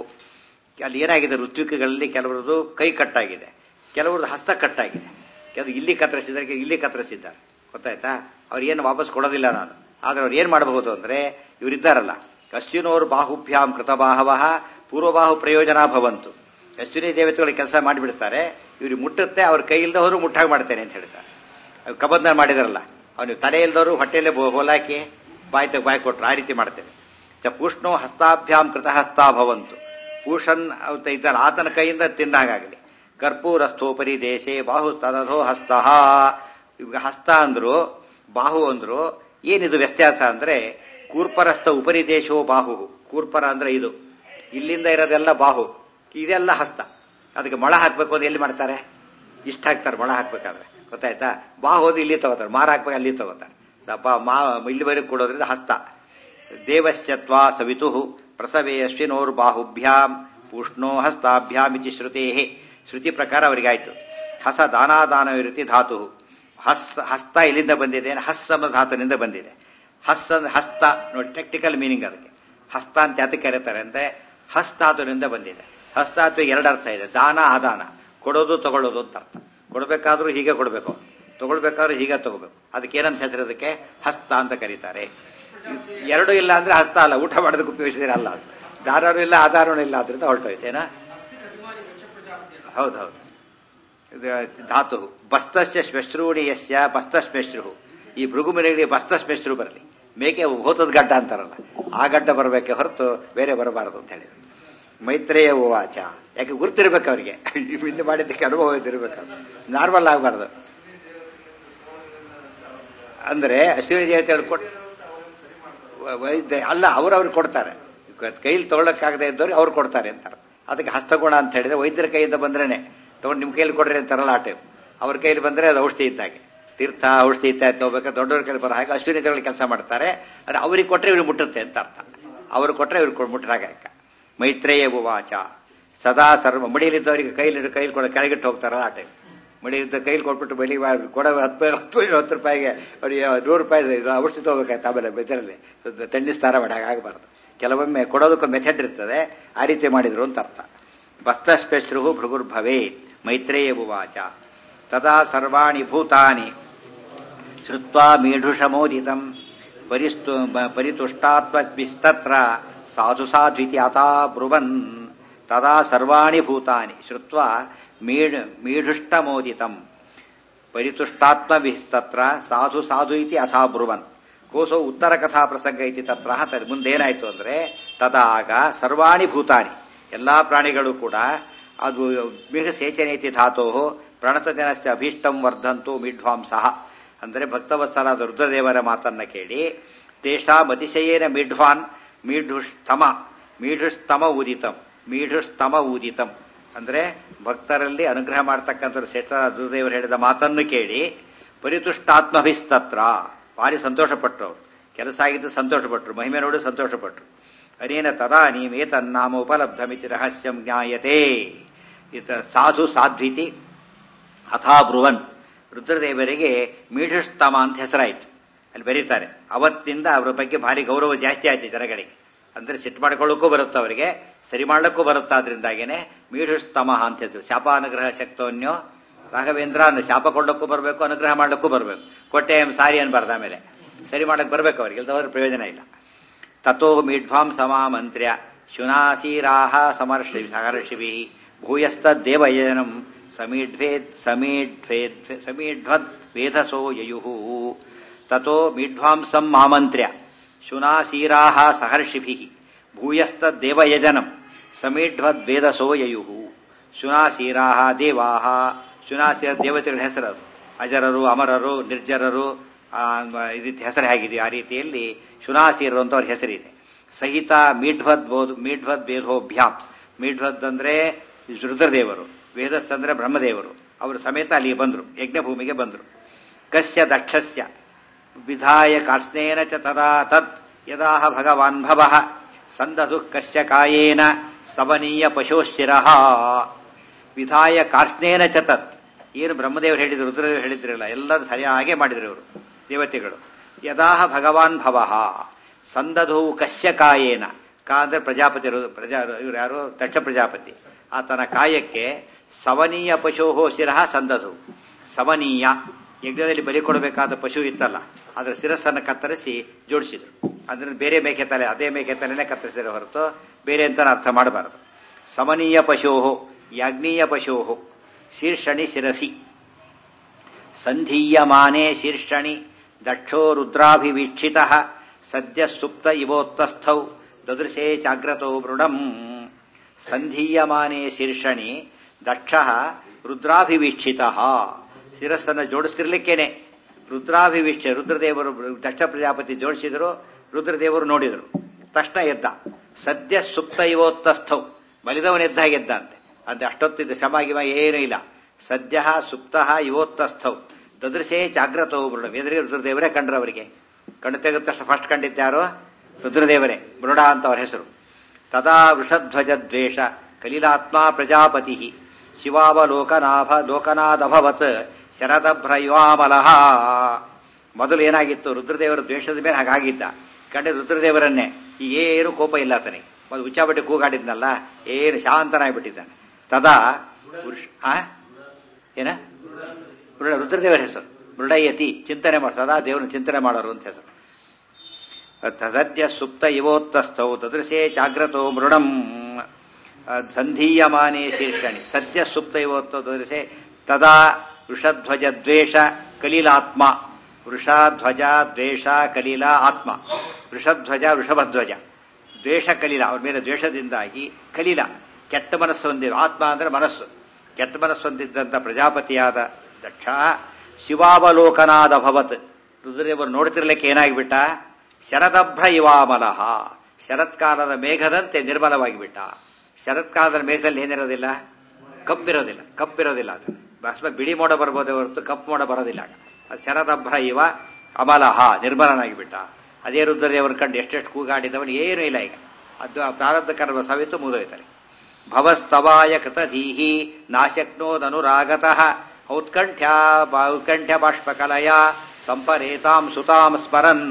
ಅಲ್ಲಿ ಏನಾಗಿದೆ ಋತ್ವಿಕಗಳಲ್ಲಿ ಕೆಲವರದು ಕೈ ಕಟ್ಟಾಗಿದೆ ಕೆಲವರದು ಹಸ್ತ ಕಟ್ಟಾಗಿದೆ ಕೆಲವು ಇಲ್ಲಿ ಕತ್ತರಿಸಿದ್ದಾರೆ ಇಲ್ಲಿ ಕತ್ತರಿಸಿದ್ದಾರೆ ಗೊತ್ತಾಯ್ತಾ ಅವ್ರು ಏನು ವಾಪಸ್ ಕೊಡೋದಿಲ್ಲ ನಾನು ಆದ್ರೆ ಅವ್ರು ಏನ್ ಮಾಡಬಹುದು ಅಂದ್ರೆ ಇವರಿದ್ದಾರಲ್ಲ ಅಶ್ವಿನೋರ್ ಬಾಹುಭ್ಯಾಂ ಕೃತಬಾಹವ ಪೂರ್ವಬಾಹು ಪ್ರಯೋಜನ ಭವಂತು ಅಶ್ವಿನಿ ದೇವತೆಗಳು ಕೆಲಸ ಮಾಡಿಬಿಡ್ತಾರೆ ಇವ್ರಿಗೆ ಮುಟ್ಟುತ್ತೆ ಅವ್ರ ಕೈ ಇಲ್ದವರು ಮುಟ್ಟಾಗಿ ಮಾಡ್ತೇನೆ ಅಂತ ಹೇಳ್ತಾರೆ ಕಬಂಧ ಮಾಡಿದಾರಲ್ಲ ಅವನು ತಲೆ ಇಲ್ದವರು ಹೊಟ್ಟೆಯಲ್ಲೇ ಹೋಲಾಕಿ ಬಾಯಿ ತಗ ಬಾಯಿ ಕೊಟ್ರು ಆ ರೀತಿ ಮಾಡ್ತೇನೆ ಚ ಪೂಷ್ಣೋ ಹಸ್ತಾಭ್ಯಾಂ ಕೃತ ಹಸ್ತಾ ಭವಂತು ಪೂಷನ್ ಇದ್ದಾರೆ ಆತನ ಕೈಯಿಂದ ತಿಂದಾಗಲಿ ಕರ್ಪೂರಸ್ಥೋಪರಿ ದೇಶೆ ಬಾಹು ತದಧೋ ಹಸ್ತ ಇವಾಗ ಹಸ್ತ ಅಂದ್ರು ಬಾಹು ಅಂದ್ರು ಏನಿದು ವ್ಯತ್ಯಾಸ ಅಂದ್ರೆ ಕೂರ್ಪರಸ್ಥ ಉಪರಿ ದೇಶೋ ಬಾಹು ಕೂರ್ಪರ ಅಂದ್ರೆ ಇದು ಇಲ್ಲಿಂದ ಇರೋದೆಲ್ಲ ಬಾಹು ಇದೆಲ್ಲ ಹಸ್ತ ಅದಕ್ಕೆ ಮೊಳ ಹಾಕ್ಬೇಕು ಅಂತ ಎಲ್ಲಿ ಮಾಡ್ತಾರೆ ಇಷ್ಟ ಹಾಕ್ತಾರೆ ಮೊಳ ಹಾಕ್ಬೇಕಾದ್ರೆ ಗೊತ್ತಾಯ್ತಾ ಬಾಹು ಹೋದ್ರೆ ಇಲ್ಲಿ ತಗೋತಾರೆ ಮಾರ ಹಾಕ್ಬೇಕು ಅಲ್ಲಿ ತಗೋತಾರೆ ಮಾ ಇಲ್ಲಿವರೆಗೆ ಕೊಡೋದ್ರಿಂದ ಹಸ್ತ ದೇವಶ್ಚತ್ವಾ ಸವಿತು ಪ್ರಸವೇ ಅಶ್ವಿನೋರ್ ಬಾಹುಭ್ಯಾಂ ಪೂಷ್ಣೋ ಹಸ್ತಾಭ್ಯಾಂ ಇತಿ ಶ್ರುತೇ ಶ್ರುತಿ ಪ್ರಕಾರ ಅವರಿಗಾಯ್ತು ಹಸ ದಾನಾದಾನ ಇರುತಿ ಧಾತು ಹಸ್ ಹಸ್ತ ಇಲ್ಲಿಂದ ಬಂದಿದೆ ಹಸ್ ಎಂಬ ಧಾತುನಿಂದ ಬಂದಿದೆ ಹಸ್ ಹಸ್ತ ನೋಡಿ ಟೆಕ್ನಿಕಲ್ ಮೀನಿಂಗ್ ಅದಕ್ಕೆ ಹಸ್ತ ಅಂತ ಯಾತಕ್ಕೆ ಕರೀತಾರೆ ಅಂದ್ರೆ ಹಸ್ತಾತುನಿಂದ ಬಂದಿದೆ ಹಸ್ತಾತು ಎರಡು ಅರ್ಥ ಇದೆ ದಾನ ಆದಾನ ಕೊಡೋದು ತಗೊಳ್ಳೋದು ಅಂತ ಅರ್ಥ ಕೊಡಬೇಕಾದ್ರೂ ಹೀಗೆ ಕೊಡಬೇಕು ತಗೊಳ್ಬೇಕಾದ್ರೂ ಹೀಗೆ ತಗೋಬೇಕು ಅದಕ್ಕೆ ಏನಂತ ಹೆಸರು ಅದಕ್ಕೆ ಹಸ್ತ ಅಂತ ಕರೀತಾರೆ ಎರಡು ಇಲ್ಲ ಅಂದ್ರೆ ಹಸ್ತ ಅಲ್ಲ ಊಟ ಮಾಡೋದಕ್ಕೆ ಉಪಯೋಗಿಸಿದ್ರೆ ಅಲ್ಲ ಅದು ದಾರನೂ ಇಲ್ಲ ಆಧಾರನೂ ಇಲ್ಲ ಆದ್ರಿಂದ ಹೊರಟೋಯ್ತೇನಾ ಹೌದೌದು ಧಾತು ಬಸ್ತಸ್ಯ ಶ್ಮಶ್ರೂಣಿ ಯಸ್ಯ ಬಸ್ತಶ್ಮಶ್ರು ಈ ಭೃಗುಮನಿಗಳಿಗೆ ಬಸ್ತಶ್ಮಶ್ರು ಬರಲಿ ಮೇಕೆ ಹೋತದ ಗಡ್ಡ ಅಂತಾರಲ್ಲ ಆ ಗಡ್ಡ ಬರಬೇಕೆ ಹೊರತು ಬೇರೆ ಬರಬಾರದು ಅಂತ ಹೇಳಿದ್ರು ಮೈತ್ರೇಯ ವಾಚ ಯಾಕೆ ಗುರ್ತಿರ್ಬೇಕು ಅವರಿಗೆ ಹಿಂದೆ ಮಾಡಿದ್ದಕ್ಕೆ ಅನುಭವ ಇದ್ದಿರ್ಬೇಕು ನಾರ್ಮಲ್ ಆಗಬಾರ್ದು ಅಂದ್ರೆ ಅಶ್ವಿನಿ ದೇವತೆಗಳು ಕೊಟ್ಟು ವೈದ್ಯ ಅಲ್ಲ ಅವ್ರವ್ರಿಗೆ ಕೊಡ್ತಾರೆ ಕೈಲಿ ತಗೊಳಕ್ಕಾಗದೆ ಇದ್ದವ್ರು ಅವ್ರು ಕೊಡ್ತಾರೆ ಅಂತಾರೆ ಅದಕ್ಕೆ ಹಸ್ತಗುಣ ಅಂತ ಹೇಳಿದ್ರೆ ವೈದ್ಯರ ಕೈಯಿಂದ ಬಂದ್ರೇನೆ ತಗೊಂಡು ನಿಮ್ಮ ಕೈಲಿ ಕೊಡ್ರಿ ಅಂತಾರಲ್ಲ ಆ ಟೈಮ್ ಅವ್ರ ಕೈಲಿ ಬಂದ್ರೆ ಅದು ಔಷಧಿ ಇದ್ದಾಗೆ ತೀರ್ಥ ಔಷಧಿ ಇತ್ತ ತಗೋಬೇಕು ದೊಡ್ಡವ್ರ ಕೈಲಿ ಬರೋ ಹಾಗೆ ಅಶ್ವಿನಿ ದೇವರಿಗೆ ಕೆಲಸ ಮಾಡ್ತಾರೆ ಅಂದ್ರೆ ಅವ್ರಿಗೆ ಕೊಟ್ರೆ ಇವ್ರಿಗೆ ಮುಟ್ಟುತ್ತೆ ಅಂತ ಅರ್ಥ ಅವ್ರು ಕೊಟ್ರೆ ಇವ್ರಿಗೆ ಮುಟ್ಟಿದಾಗ ಮೈತ್ರೇಯ ಉವಾಚ ಸದಾ ಸರ್ವ ಮಡಿಯಲ್ಲಿದ್ದವರಿಗೆ ಕೈಲಿ ಕೈಲಿ ಕೊಡ ಕೆಳಗಿಟ್ಟು ಹೋಗ್ತಾರಲ್ಲ ಆ ಟೈಮ್ ಮಡಿಯಿದ್ದ ಕೈಲಿ ಕೊಟ್ಬಿಟ್ಟು ಬೆಳಿ ಕೊಡ ಹತ್ತು ಹತ್ತು ಹತ್ತು ರೂಪಾಯಿಗೆ ಅವ್ರಿಗೆ ನೂರು ರೂಪಾಯಿ ಔಷಧಿ ತಗೋಬೇಕಾಯ್ತು ಆಮೇಲೆ ಬೆದರಲ್ಲಿ ತಣ್ಣಿ ಸ್ನಾನ ಮಾಡಿ ಆಗಬಾರ್ದು ಕೆಲವೊಮ್ಮೆ ಕೊಡೋದಕ್ಕೆ ಮೆಥಡ್ ಇರ್ತದೆ ಆ ರೀತಿ ಮಾಡಿದ್ರು ಅಂತ ಅರ್ಥ ಬಸ್ತಸ್ಪೆಶ್ರು ಭೃಗುರ್ಭವೇ ಮೈತ್ರೇಯ ಉವಾಚ ತದಾ ಸರ್ವಾಣಿ ಭೂತಾನಿ ಶ್ರುತ್ವಾ ಮೀಢುಷಮೋದಿತಂ ಪರಿಸ್ತು ಪರಿತುಷ್ಟಾತ್ಮಸ್ತತ್ರ ಸಾಧು ಸಾಧ್ವಿತಿ ಅತಾ ಬ್ರುವನ್ ತದಾ ಸರ್ವಾಣಿ ಭೂತಾನಿ ಶ್ರುತ್ವ ಮೀಢ ಮೀಢುಷ್ಟಮೋದಿತಂ ಪರಿತುಷ್ಟಾತ್ಮವಿಸ್ತತ್ರ ಸಾಧು ಸಾಧು ಇತಿ ಅಥಾ ಬ್ರುವನ್ ಕೋಸೋ ಉತ್ತರ ಕಥಾ ಪ್ರಸಂಗ ಇತಿ ತತ್ರ ಮುಂದೇನಾಯ್ತು ಅಂದ್ರೆ ತದಾಗ ಸರ್ವಾಣಿ ಭೂತಾನಿ ಎಲ್ಲಾ ಪ್ರಾಣಿಗಳು ಕೂಡ ಅದು ಮಿಹ ಸೇಚನೇತಿ ಧಾತೋ ಪ್ರಣತ ಜನಶ್ಚ ಅಭೀಷ್ಟಂ ವರ್ಧಂತು ಮಿಡ್ವಾಂಸಃ ಅಂದರೆ ಭಕ್ತವತ್ಸಲಾದ ರುದ್ರದೇವರ ಮಾತನ್ನ ಕೇಳಿ ತೇಷಾಂ ಅತಿಶಯೇನ ಮಿಡ್ವಾನ್ ಮೀಢುಸ್ತಮ ಮೀಢುಸ್ತಮ ಊದಿತಂ ಮೀಢುಸ್ತಮ ಊದಿತಂ ಅಂದ್ರೆ ಭಕ್ತರಲ್ಲಿ ಅನುಗ್ರಹ ಮಾಡ್ತಕ್ಕಂಥ ಶ್ರೇಷ್ಠ ರುದ್ರದೇವರು ಹೇಳಿದ ಮಾತನ್ನು ಕೇಳಿ ಪರಿತುಷ್ಟಾತ್ಮಭಿಸ್ತತ್ರ ಭಾರಿ ಸಂತೋಷಪಟ್ಟರು ಅವರು ಕೆಲಸ ಆಗಿದ್ದು ಸಂತೋಷಪಟ್ಟರು ಮಹಿಮೆ ನೋಡಿ ಸಂತೋಷಪಟ್ಟರು ಅನೇನ ತದಾನೀಮೇತನ್ನಾಮ ಉಪಲಬ್ಧಮಿತಿ ರಹಸ್ಯಂ ಜ್ಞಾಯತೆ ಇತ ಸಾಧು ಸಾಧ್ವಿತಿ ಅಥಾ ಬ್ರುವನ್ ರುದ್ರದೇವರಿಗೆ ಮೀಢುಸ್ತಮ ಅಂತ ಹೆಸರಾಯಿತು ಅಲ್ಲಿ ಬರೀತಾರೆ ಅವತ್ತಿನಿಂದ ಅವರ ಬಗ್ಗೆ ಭಾರಿ ಗೌರವ ಜಾಸ್ತಿ ಆಯ್ತು ಜನಗಳಿಗೆ ಅಂದ್ರೆ ಸಿಟ್ಟು ಮಾಡ್ಕೊಳ್ಳೋಕ್ಕೂ ಬರುತ್ತೆ ಅವರಿಗೆ ಸರಿ ಮಾಡ್ಲಿಕ್ಕೂ ಬರುತ್ತಾದ್ರಿಂದಾಗೇನೆ ಮೀಢುಸ್ತಮ ಅಂತ ಹೇಳಿದ್ರು ಶಾಪಾನುಗ್ರಹ ಶಕ್ತೋನ್ಯೋ ರಾಘವೇಂದ್ರ ಅನ್ನು ಶಾಪ ಕೊಳ್ಳಕ್ಕೂ ಬರಬೇಕು ಅನುಗ್ರಹ ಮಾಡ್ಲಿಕ್ಕೂ ಬರಬೇಕು ಕೊಟ್ಟೆ ಎಂ ಸಾರಿ ಅನ್ಬಾರ್ದು ಆಮೇಲೆ ಸರಿ ಮಾಡಕ್ ಬರ್ಬೇಕು ಅವ್ರಿಗೆ ಇಲ್ದವ್ರ ಪ್ರಯೋಜನ ಇಲ್ಲ ತಥೋ ಮೀಢ್ವಾಂ ಸಮಾಮಂತ್ರ್ಯ ಶುನಾಸೀರಾಹ ಸಮರ್ಷಿ ಸಹರ್ಷಿಭಿ ಭೂಯಸ್ತದ್ದೇವಯನಂ ಸಮೀಢ್ವೇದ್ ಸಮೀಢ್ವೇದ್ ಸಮೀಢ್ವದ್ ವೇಧಸೋ ಯಯು ತಥೋ ಮೀಢ್ವಾಂಸಂ ಮಾಮಂತ್ರ್ಯ ಶುನಾಸೀರಾಹ ಸಹರ್ಷಿಭಿ ಭೂಯಸ್ತದ್ದೇವಯಜನಂ ಸಮೀಢ್ವದ್ ವೇದಸೋ ಯಯು ಶುನಾಸೀರಾ ದೇವಾ ಶುನಾಸೀರ ದೇವತೆಗಳ ಹೆಸರು ಅದು ಅಜರರು ಅಮರರು ನಿರ್ಜರರು ಆ, ಇದಕ್ಕೆ ಹೆಸರು ಹೇಗಿದೆ ಆ ರೀತಿಯಲ್ಲಿ ಶುನಾಸೀರರು ಅಂತ ಅವ್ರ ಹೆಸರಿದೆ ಸಹಿತ ಮೀಢ್ವದ್ ಬೋಧ್ ಮೀಢ್ವದ್ ವೇದೋಭ್ಯಾಮ್ ಮೀಢ್ವದ್ ಅಂದ್ರೆ ರುದ್ರದೇವರು ವೇದಸ್ ಅಂದ್ರೆ ಬ್ರಹ್ಮದೇವರು ಅವರು ಸಮೇತ ಅಲ್ಲಿಗೆ ಬಂದರು ಯಜ್ಞಭೂಮಿಗೆ ಬಂದರು ಕಸ್ಯ ದಕ್ಷಸ್ಯ ವಿಧಾಯ ಕಾರ್ಸ್ನೇನ ಚ ತದಾ ತತ್ ಯದಾಹ ಭಗವಾನ್ ಭವಃ ಸಂದಧು ಕಸ್ಯ ಕಾಯೇನ ಸವನೀಯ ಪಶೋಶಿರಃ ವಿಧಾಯ ಕಾರ್ಸ್ನೇನ ಚ ತತ್ ಏನು ಬ್ರಹ್ಮದೇವರು ಹೇಳಿದ್ರು ರುದ್ರದೇವರು ಹೇಳಿದ್ರಲ್ಲ ಎಲ್ಲ ಸರಿಯಾಗೆ ಮಾಡಿದ್ರು ಇವರು ದೇವತೆಗಳು ಯದಾಹ ಭಗವಾನ್ ಭವಃ ಸಂದಧು ಕಸ್ಯ ಕಾಯೇನ ಕಾ ಅಂದ್ರೆ ಪ್ರಜಾಪತಿ ರು- ಪ್ರಜಾ ಇವರು ಯಾರು ದಕ್ಷ ಪ್ರಜಾಪತಿ ಆತನ ಕಾಯಕ್ಕೆ ಸವನೀಯ ಪಶೋಹೋ ಶಿರಃ ಸಂದಧು ಸವನೀಯ ಯಜ್ಞದಲ್ಲಿ ಬಲಿ ಕೊಡಬೇಕಾದ ಪಶು ಇತ್ತಲ್ಲ ಅದರ ಶಿರಸ್ಸನ್ನು ಕತ್ತರಿಸಿ ಜೋಡಿಸಿದ್ರು ಅದನ್ನ ಬೇರೆ ಮೇಕೆ ತಲೆ ಅದೇ ಮೇಕೆ ತಲೆನೇ ಕತ್ತರಿಸಿರೋ ಹೊರತು ಬೇರೆ ಅಂತ ಅರ್ಥ ಮಾಡಬಾರದು ಸಮನೀಯ ಪಶೋಹೋ ಯಾಜ್ಞೀಯ ಪಶೋಹೋ ಶೀರ್ಷಣಿ ಶಿರಸಿ ಸಂಧೀಯಮಾನೆ ಶೀರ್ಷಣಿ ದಕ್ಷೋ ರುದ್ರಾಭಿವೀಕ್ಷಿತ ಸದ್ಯ ಸುಪ್ತ ಇವೋತ್ತಸ್ಥೌ ದದೃಶೇ ಜಾಗ್ರತೋ ಮೃಡಂ ಸಂಧೀಯಮಾನೆ ಶೀರ್ಷಣಿ ದಕ್ಷ ರುದ್ರಾಭಿವೀಕ್ಷಿತ ಶಿರಸ್ಸನ್ನು ಜೋಡಿಸ್ತಿರ್ಲಿಕ್ಕೇನೆ ರುದ್ರಾಭಿವೀಕ್ಷ ರುದ್ರದೇವರು ದಕ್ಷ ಪ್ರಜಾಪತಿ ಜೋಡಿಸಿದ್ರು ರುದ್ರದೇವರು ನೋಡಿದರು ತಕ್ಷಣ ಎದ್ದ ಸದ್ಯ ಸುಪ್ತ ಇವೋತ್ತಸ್ಥೌ ಬಲಿದವನೆದ್ದ ಎದ್ದ ಅಂತೆ ಅಂದ್ರೆ ಅಷ್ಟೊತ್ತಿದ್ದ ಶ್ರಮ ಗಿಮ ಏನೂ ಇಲ್ಲ ಸದ್ಯ ಸುಪ್ತ ಇವೋತ್ತಸ್ಥೌ ದದೃಶೇ ಜಾಗ್ರತೋ ಮೃಡ ಎದುರಿಗೆ ರುದ್ರದೇವರೇ ಕಂಡ್ರು ಅವರಿಗೆ ಕಣ್ಣು ತೆಗೆದ ತಕ್ಷಣ ಫಸ್ಟ್ ಕಂಡಿದ್ದಾರೋ ರುದ್ರದೇವರೇ ಮೃಡ ಅಂತ ಅವರ ಹೆಸರು ತದಾ ವೃಷಧ್ವಜ ದ್ವೇಷ ಕಲಿಲಾತ್ಮ ಪ್ರಜಾಪತಿ ಶಿವಾವಲೋಕನಾಭ ಲೋಕನಾದಭವತ್ ಶರದಭ್ರಯುವಾಮಲಃ ಮೊದಲು ಏನಾಗಿತ್ತು ರುದ್ರದೇವರ ದ್ವೇಷದ ಮೇಲೆ ಹಾಗಾಗಿದ್ದ ಕಂಡ ರುದ್ರದೇವರನ್ನೇ ಈಗ ಏನು ಕೋಪ ಇಲ್ಲ ಆತನಿಗೆ ಮೊದಲು ಉಚ್ಚಾಬಟ್ಟಿ ಕೂಗಾಡಿದ್ನಲ್ಲ ಏನು ಶಾಂತನಾಗ್ಬಿಟ್ಟಿದ್ದಾನೆ ತದಾ ವೃಷ ಆ ಏನ ಮೃಡ ರುದ್ರದೇವರ ಹೆಸರು ಮೃಡಯತಿ ಚಿಂತನೆ ಮಾಡ ಸದಾ ದೇವರನ್ನ ಚಿಂತನೆ ಮಾಡೋರು ಅಂತ ಹೆಸರು ಸದ್ಯ ಸುಪ್ತ ಇವೋತ್ತಸ್ಥೌ ತದೃಶೇ ಜಾಗ್ರತೋ ಮೃಡಂ ಸಂಧೀಯಮಾನೇ ಶೀರ್ಷಣಿ ಸದ್ಯ ಸುಪ್ತ ಇವೋತ್ತೋ ತದೃಶೇ ತದಾ ವೃಷಧ್ವಜ ದ್ವೇಷ ಕಲೀಲಾತ್ಮ ವೃಷಧ್ವಜ ದ್ವೇಷ ಕಲೀಲ ಆತ್ಮ ವೃಷಧ್ವಜ ವೃಷಭಧ್ವಜ ದ್ವೇಷ ಕಲೀಲ ಅವ್ರ ಮೇಲೆ ದ್ವೇಷದಿಂದಾಗಿ ಕಲೀಲ ಕೆಟ್ಟ ಮನಸ್ಸು ಹೊಂದಿದ ಆತ್ಮ ಅಂದ್ರೆ ಮನಸ್ಸು ಕೆಟ್ಟ ಮನಸ್ಸು ಹೊಂದಿದ್ದಂಥ ಪ್ರಜಾಪತಿಯಾದ ದಕ್ಷ ಶಿವಾವಲೋಕನಾದ ಭವತ್ ರುದ್ರದೇವರು ನೋಡ್ತಿರ್ಲಿಕ್ಕೆ ಏನಾಗಿಬಿಟ್ಟ ಶರದಭ್ರ ಇವಾಮಲಹ ಶರತ್ಕಾಲದ ಮೇಘದಂತೆ ನಿರ್ಮಲವಾಗಿ ಬಿಟ್ಟ ಶರತ್ಕಾಲದ ಮೇಘದಲ್ಲಿ ಏನಿರೋದಿಲ್ಲ ಕಪ್ಪಿರೋದಿಲ್ಲ ಕಪ್ಪಿರೋದಿಲ್ಲ ಅದು ಭಸ್ಮ ಬಿಳಿ ಮೋಡ ಬರ್ಬೋದೇ ಹೊರತು ಕಪ್ಪು ಮೋಡ ಬರೋದಿಲ್ಲ ಆಗ. ಅದು ಶರದಭ್ರ ಇವ ಅಮಲಹ ನಿರ್ಮಲನಾಗಿ ಬಿಟ್ಟ ಅದೇ ರುದ್ರದೇವರ ಕಂಡು ಎಷ್ಟೆಷ್ಟು ಕೂಗಾಡಿದವನು ಏನೂ ಇಲ್ಲ ಈಗ ಅದು ಆ ಪ್ರಾರಬ್ಧ ಕರ್ಮ ಸವಿತು ಮುಗಿದೋಯ್ತಾರೆ ಭವಸ್ತವಾಯ ಕೃತಧೀಹಿ ನಾಶಕ್ನೋದನುರಾಗತಃ ಔತ್ಕಂಠ್ಯ ಔತ್ಕಂಠ್ಯ ಬಾಷ್ಪಕಲಯ ಸಂಪರೇತಾಂ ಸುತಾಂ ಸ್ಮರನ್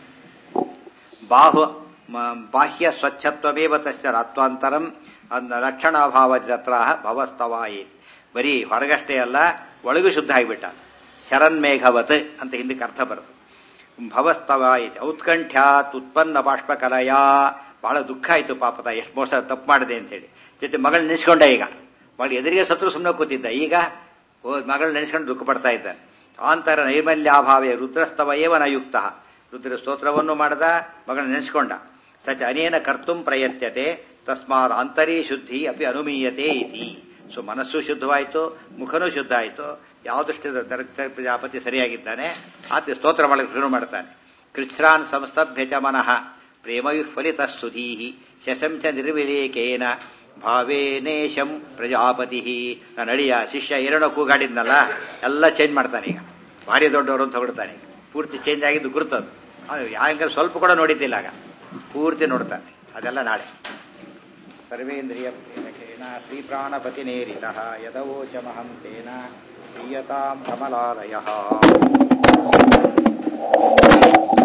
ಬಾಹು ಮ- ಬಾಹ್ಯ ಸ್ವಚ್ಛತ್ವಮೇವ ತಸ್ಯ ರಾತ್ವಾಂತರಂ ಅಂದ ಲಕ್ಷಣಾಭಾವದತ್ರ ಭವಸ್ತವಾಯೇತಿ ಬರೀ ಹೊರಗಷ್ಟೇ ಅಲ್ಲ ಒಳಗೂ ಶುದ್ಧ ಆಗಿಬಿಟ್ಟ ಶರನ್ಮೇಘವತ್ ಅಂತ ಹಿಂದಕ್ಕೆ ಅರ್ಥ ಬರುತ್ತೆ ಭವಸ್ತವಾಯಿತಿ ಔತ್ಕಂಠ್ಯಾತ್ ಉತ್ಪನ್ನ ಬಾಷ್ಪಕಲಯ ಬಹಳ ದುಃಖ ಆಯ್ತು ಪಾಪದ ಎಷ್ಟು ಮೋಸ ತಪ್ಪು ಮಾಡಿದೆ ಅಂತೇಳಿ ಜೊತೆ ಮಗಳು ನೆನೆಸ್ಕೊಂಡ ಈಗ ಮಗಳು ಎದುರಿಗೆ ಸತ್ರು ಸುಮ್ಮನೆ ಕೂತಿದ್ದ ಈಗ ಓ ಮಗಳು ನೆನೆಸ್ಕೊಂಡು ದುಃಖ ಪಡ್ತಾ ಇದ್ದಾನೆ ಆಂತರ ನೈರ್ಮಲ್ಯಾಭಾವೇ ರುದ್ರಸ್ತವ ಏವ ನಯುಕ್ತ ರುದ್ರ ಸ್ತೋತ್ರವನ್ನು ಮಾಡದ ಮಗಳನ್ನ ನೆನೆಸ್ಕೊಂಡ ಸಚ ಅನೇನ ಕರ್ತುಂ ಪ್ರಯತ್ಯತೆ ತಸ್ಮಾತ್ ಆಂತರೀ ಶುದ್ಧಿ ಅಪಿ ಅನುಮೀಯತೆ ಇತಿ ಸೊ ಮನಸ್ಸು ಶುದ್ಧವಾಯಿತು ಮುಖನೂ ಶುದ್ಧ ಆಯಿತು ಯಾವ ದೃಷ್ಟಿಯಿಂದ ತರ- ಪ್ರಜಾಪತಿ ಸರಿಯಾಗಿದ್ದಾನೆ ಆತ ಸ್ತೋತ್ರ ಮಾಡಕ್ಕೆ ಶುರು ಮಾಡ್ತಾನೆ ಕೃಚ್ಛ್ರಾನ್ ಸಂಸ್ತಭ್ಯ ಚ ಮನಃ ಪ್ರೇಮಯುಫಲಿತ ಸ್ತುಧೀ ಶಶಂಚ ನಿರ್ವಿಲೇಕೇನ ಭಾವೇನೇಶಂ ಪ್ರಜಾಪತಿ ನನ್ನ ಅಳಿಯ ಶಿಷ್ಯ ಏನೇನೋ ಕೂಗಾಡಿದ್ನಲ್ಲ ಎಲ್ಲ ಚೇಂಜ್ ಮಾಡ್ತಾನೆ ಈಗ ಭಾರಿ ದೊಡ್ಡವರು ಅಂತ ಹೊಡ್ತಾನೆ ಈಗ ಪೂರ್ತಿ ಚೇಂಜ್ ಆಗಿದ್ದು ಗುರುತದು ಅದು ಯಾಕಂದ್ರೆ ಸ್ವಲ್ಪ ಕೂಡ ನೋಡಿದ್ದಿಲ್ಲ ಆಗ ಪೂರ್ತಿ ನೋಡ್ತಾನೆ ಅದೆಲ್ಲ ನಾಳೆ ಸರ್ವೇಂದ್ರಿಯ ಪ್ರೇರಕೇಣ ಶ್ರೀ ಪ್ರಾಣಪತಿನೇರಿತ ಯದವೋಚಮಹಂ ತೇನ ಪ್ರೀಯತಾಂ ಕಮಲಾಲಯ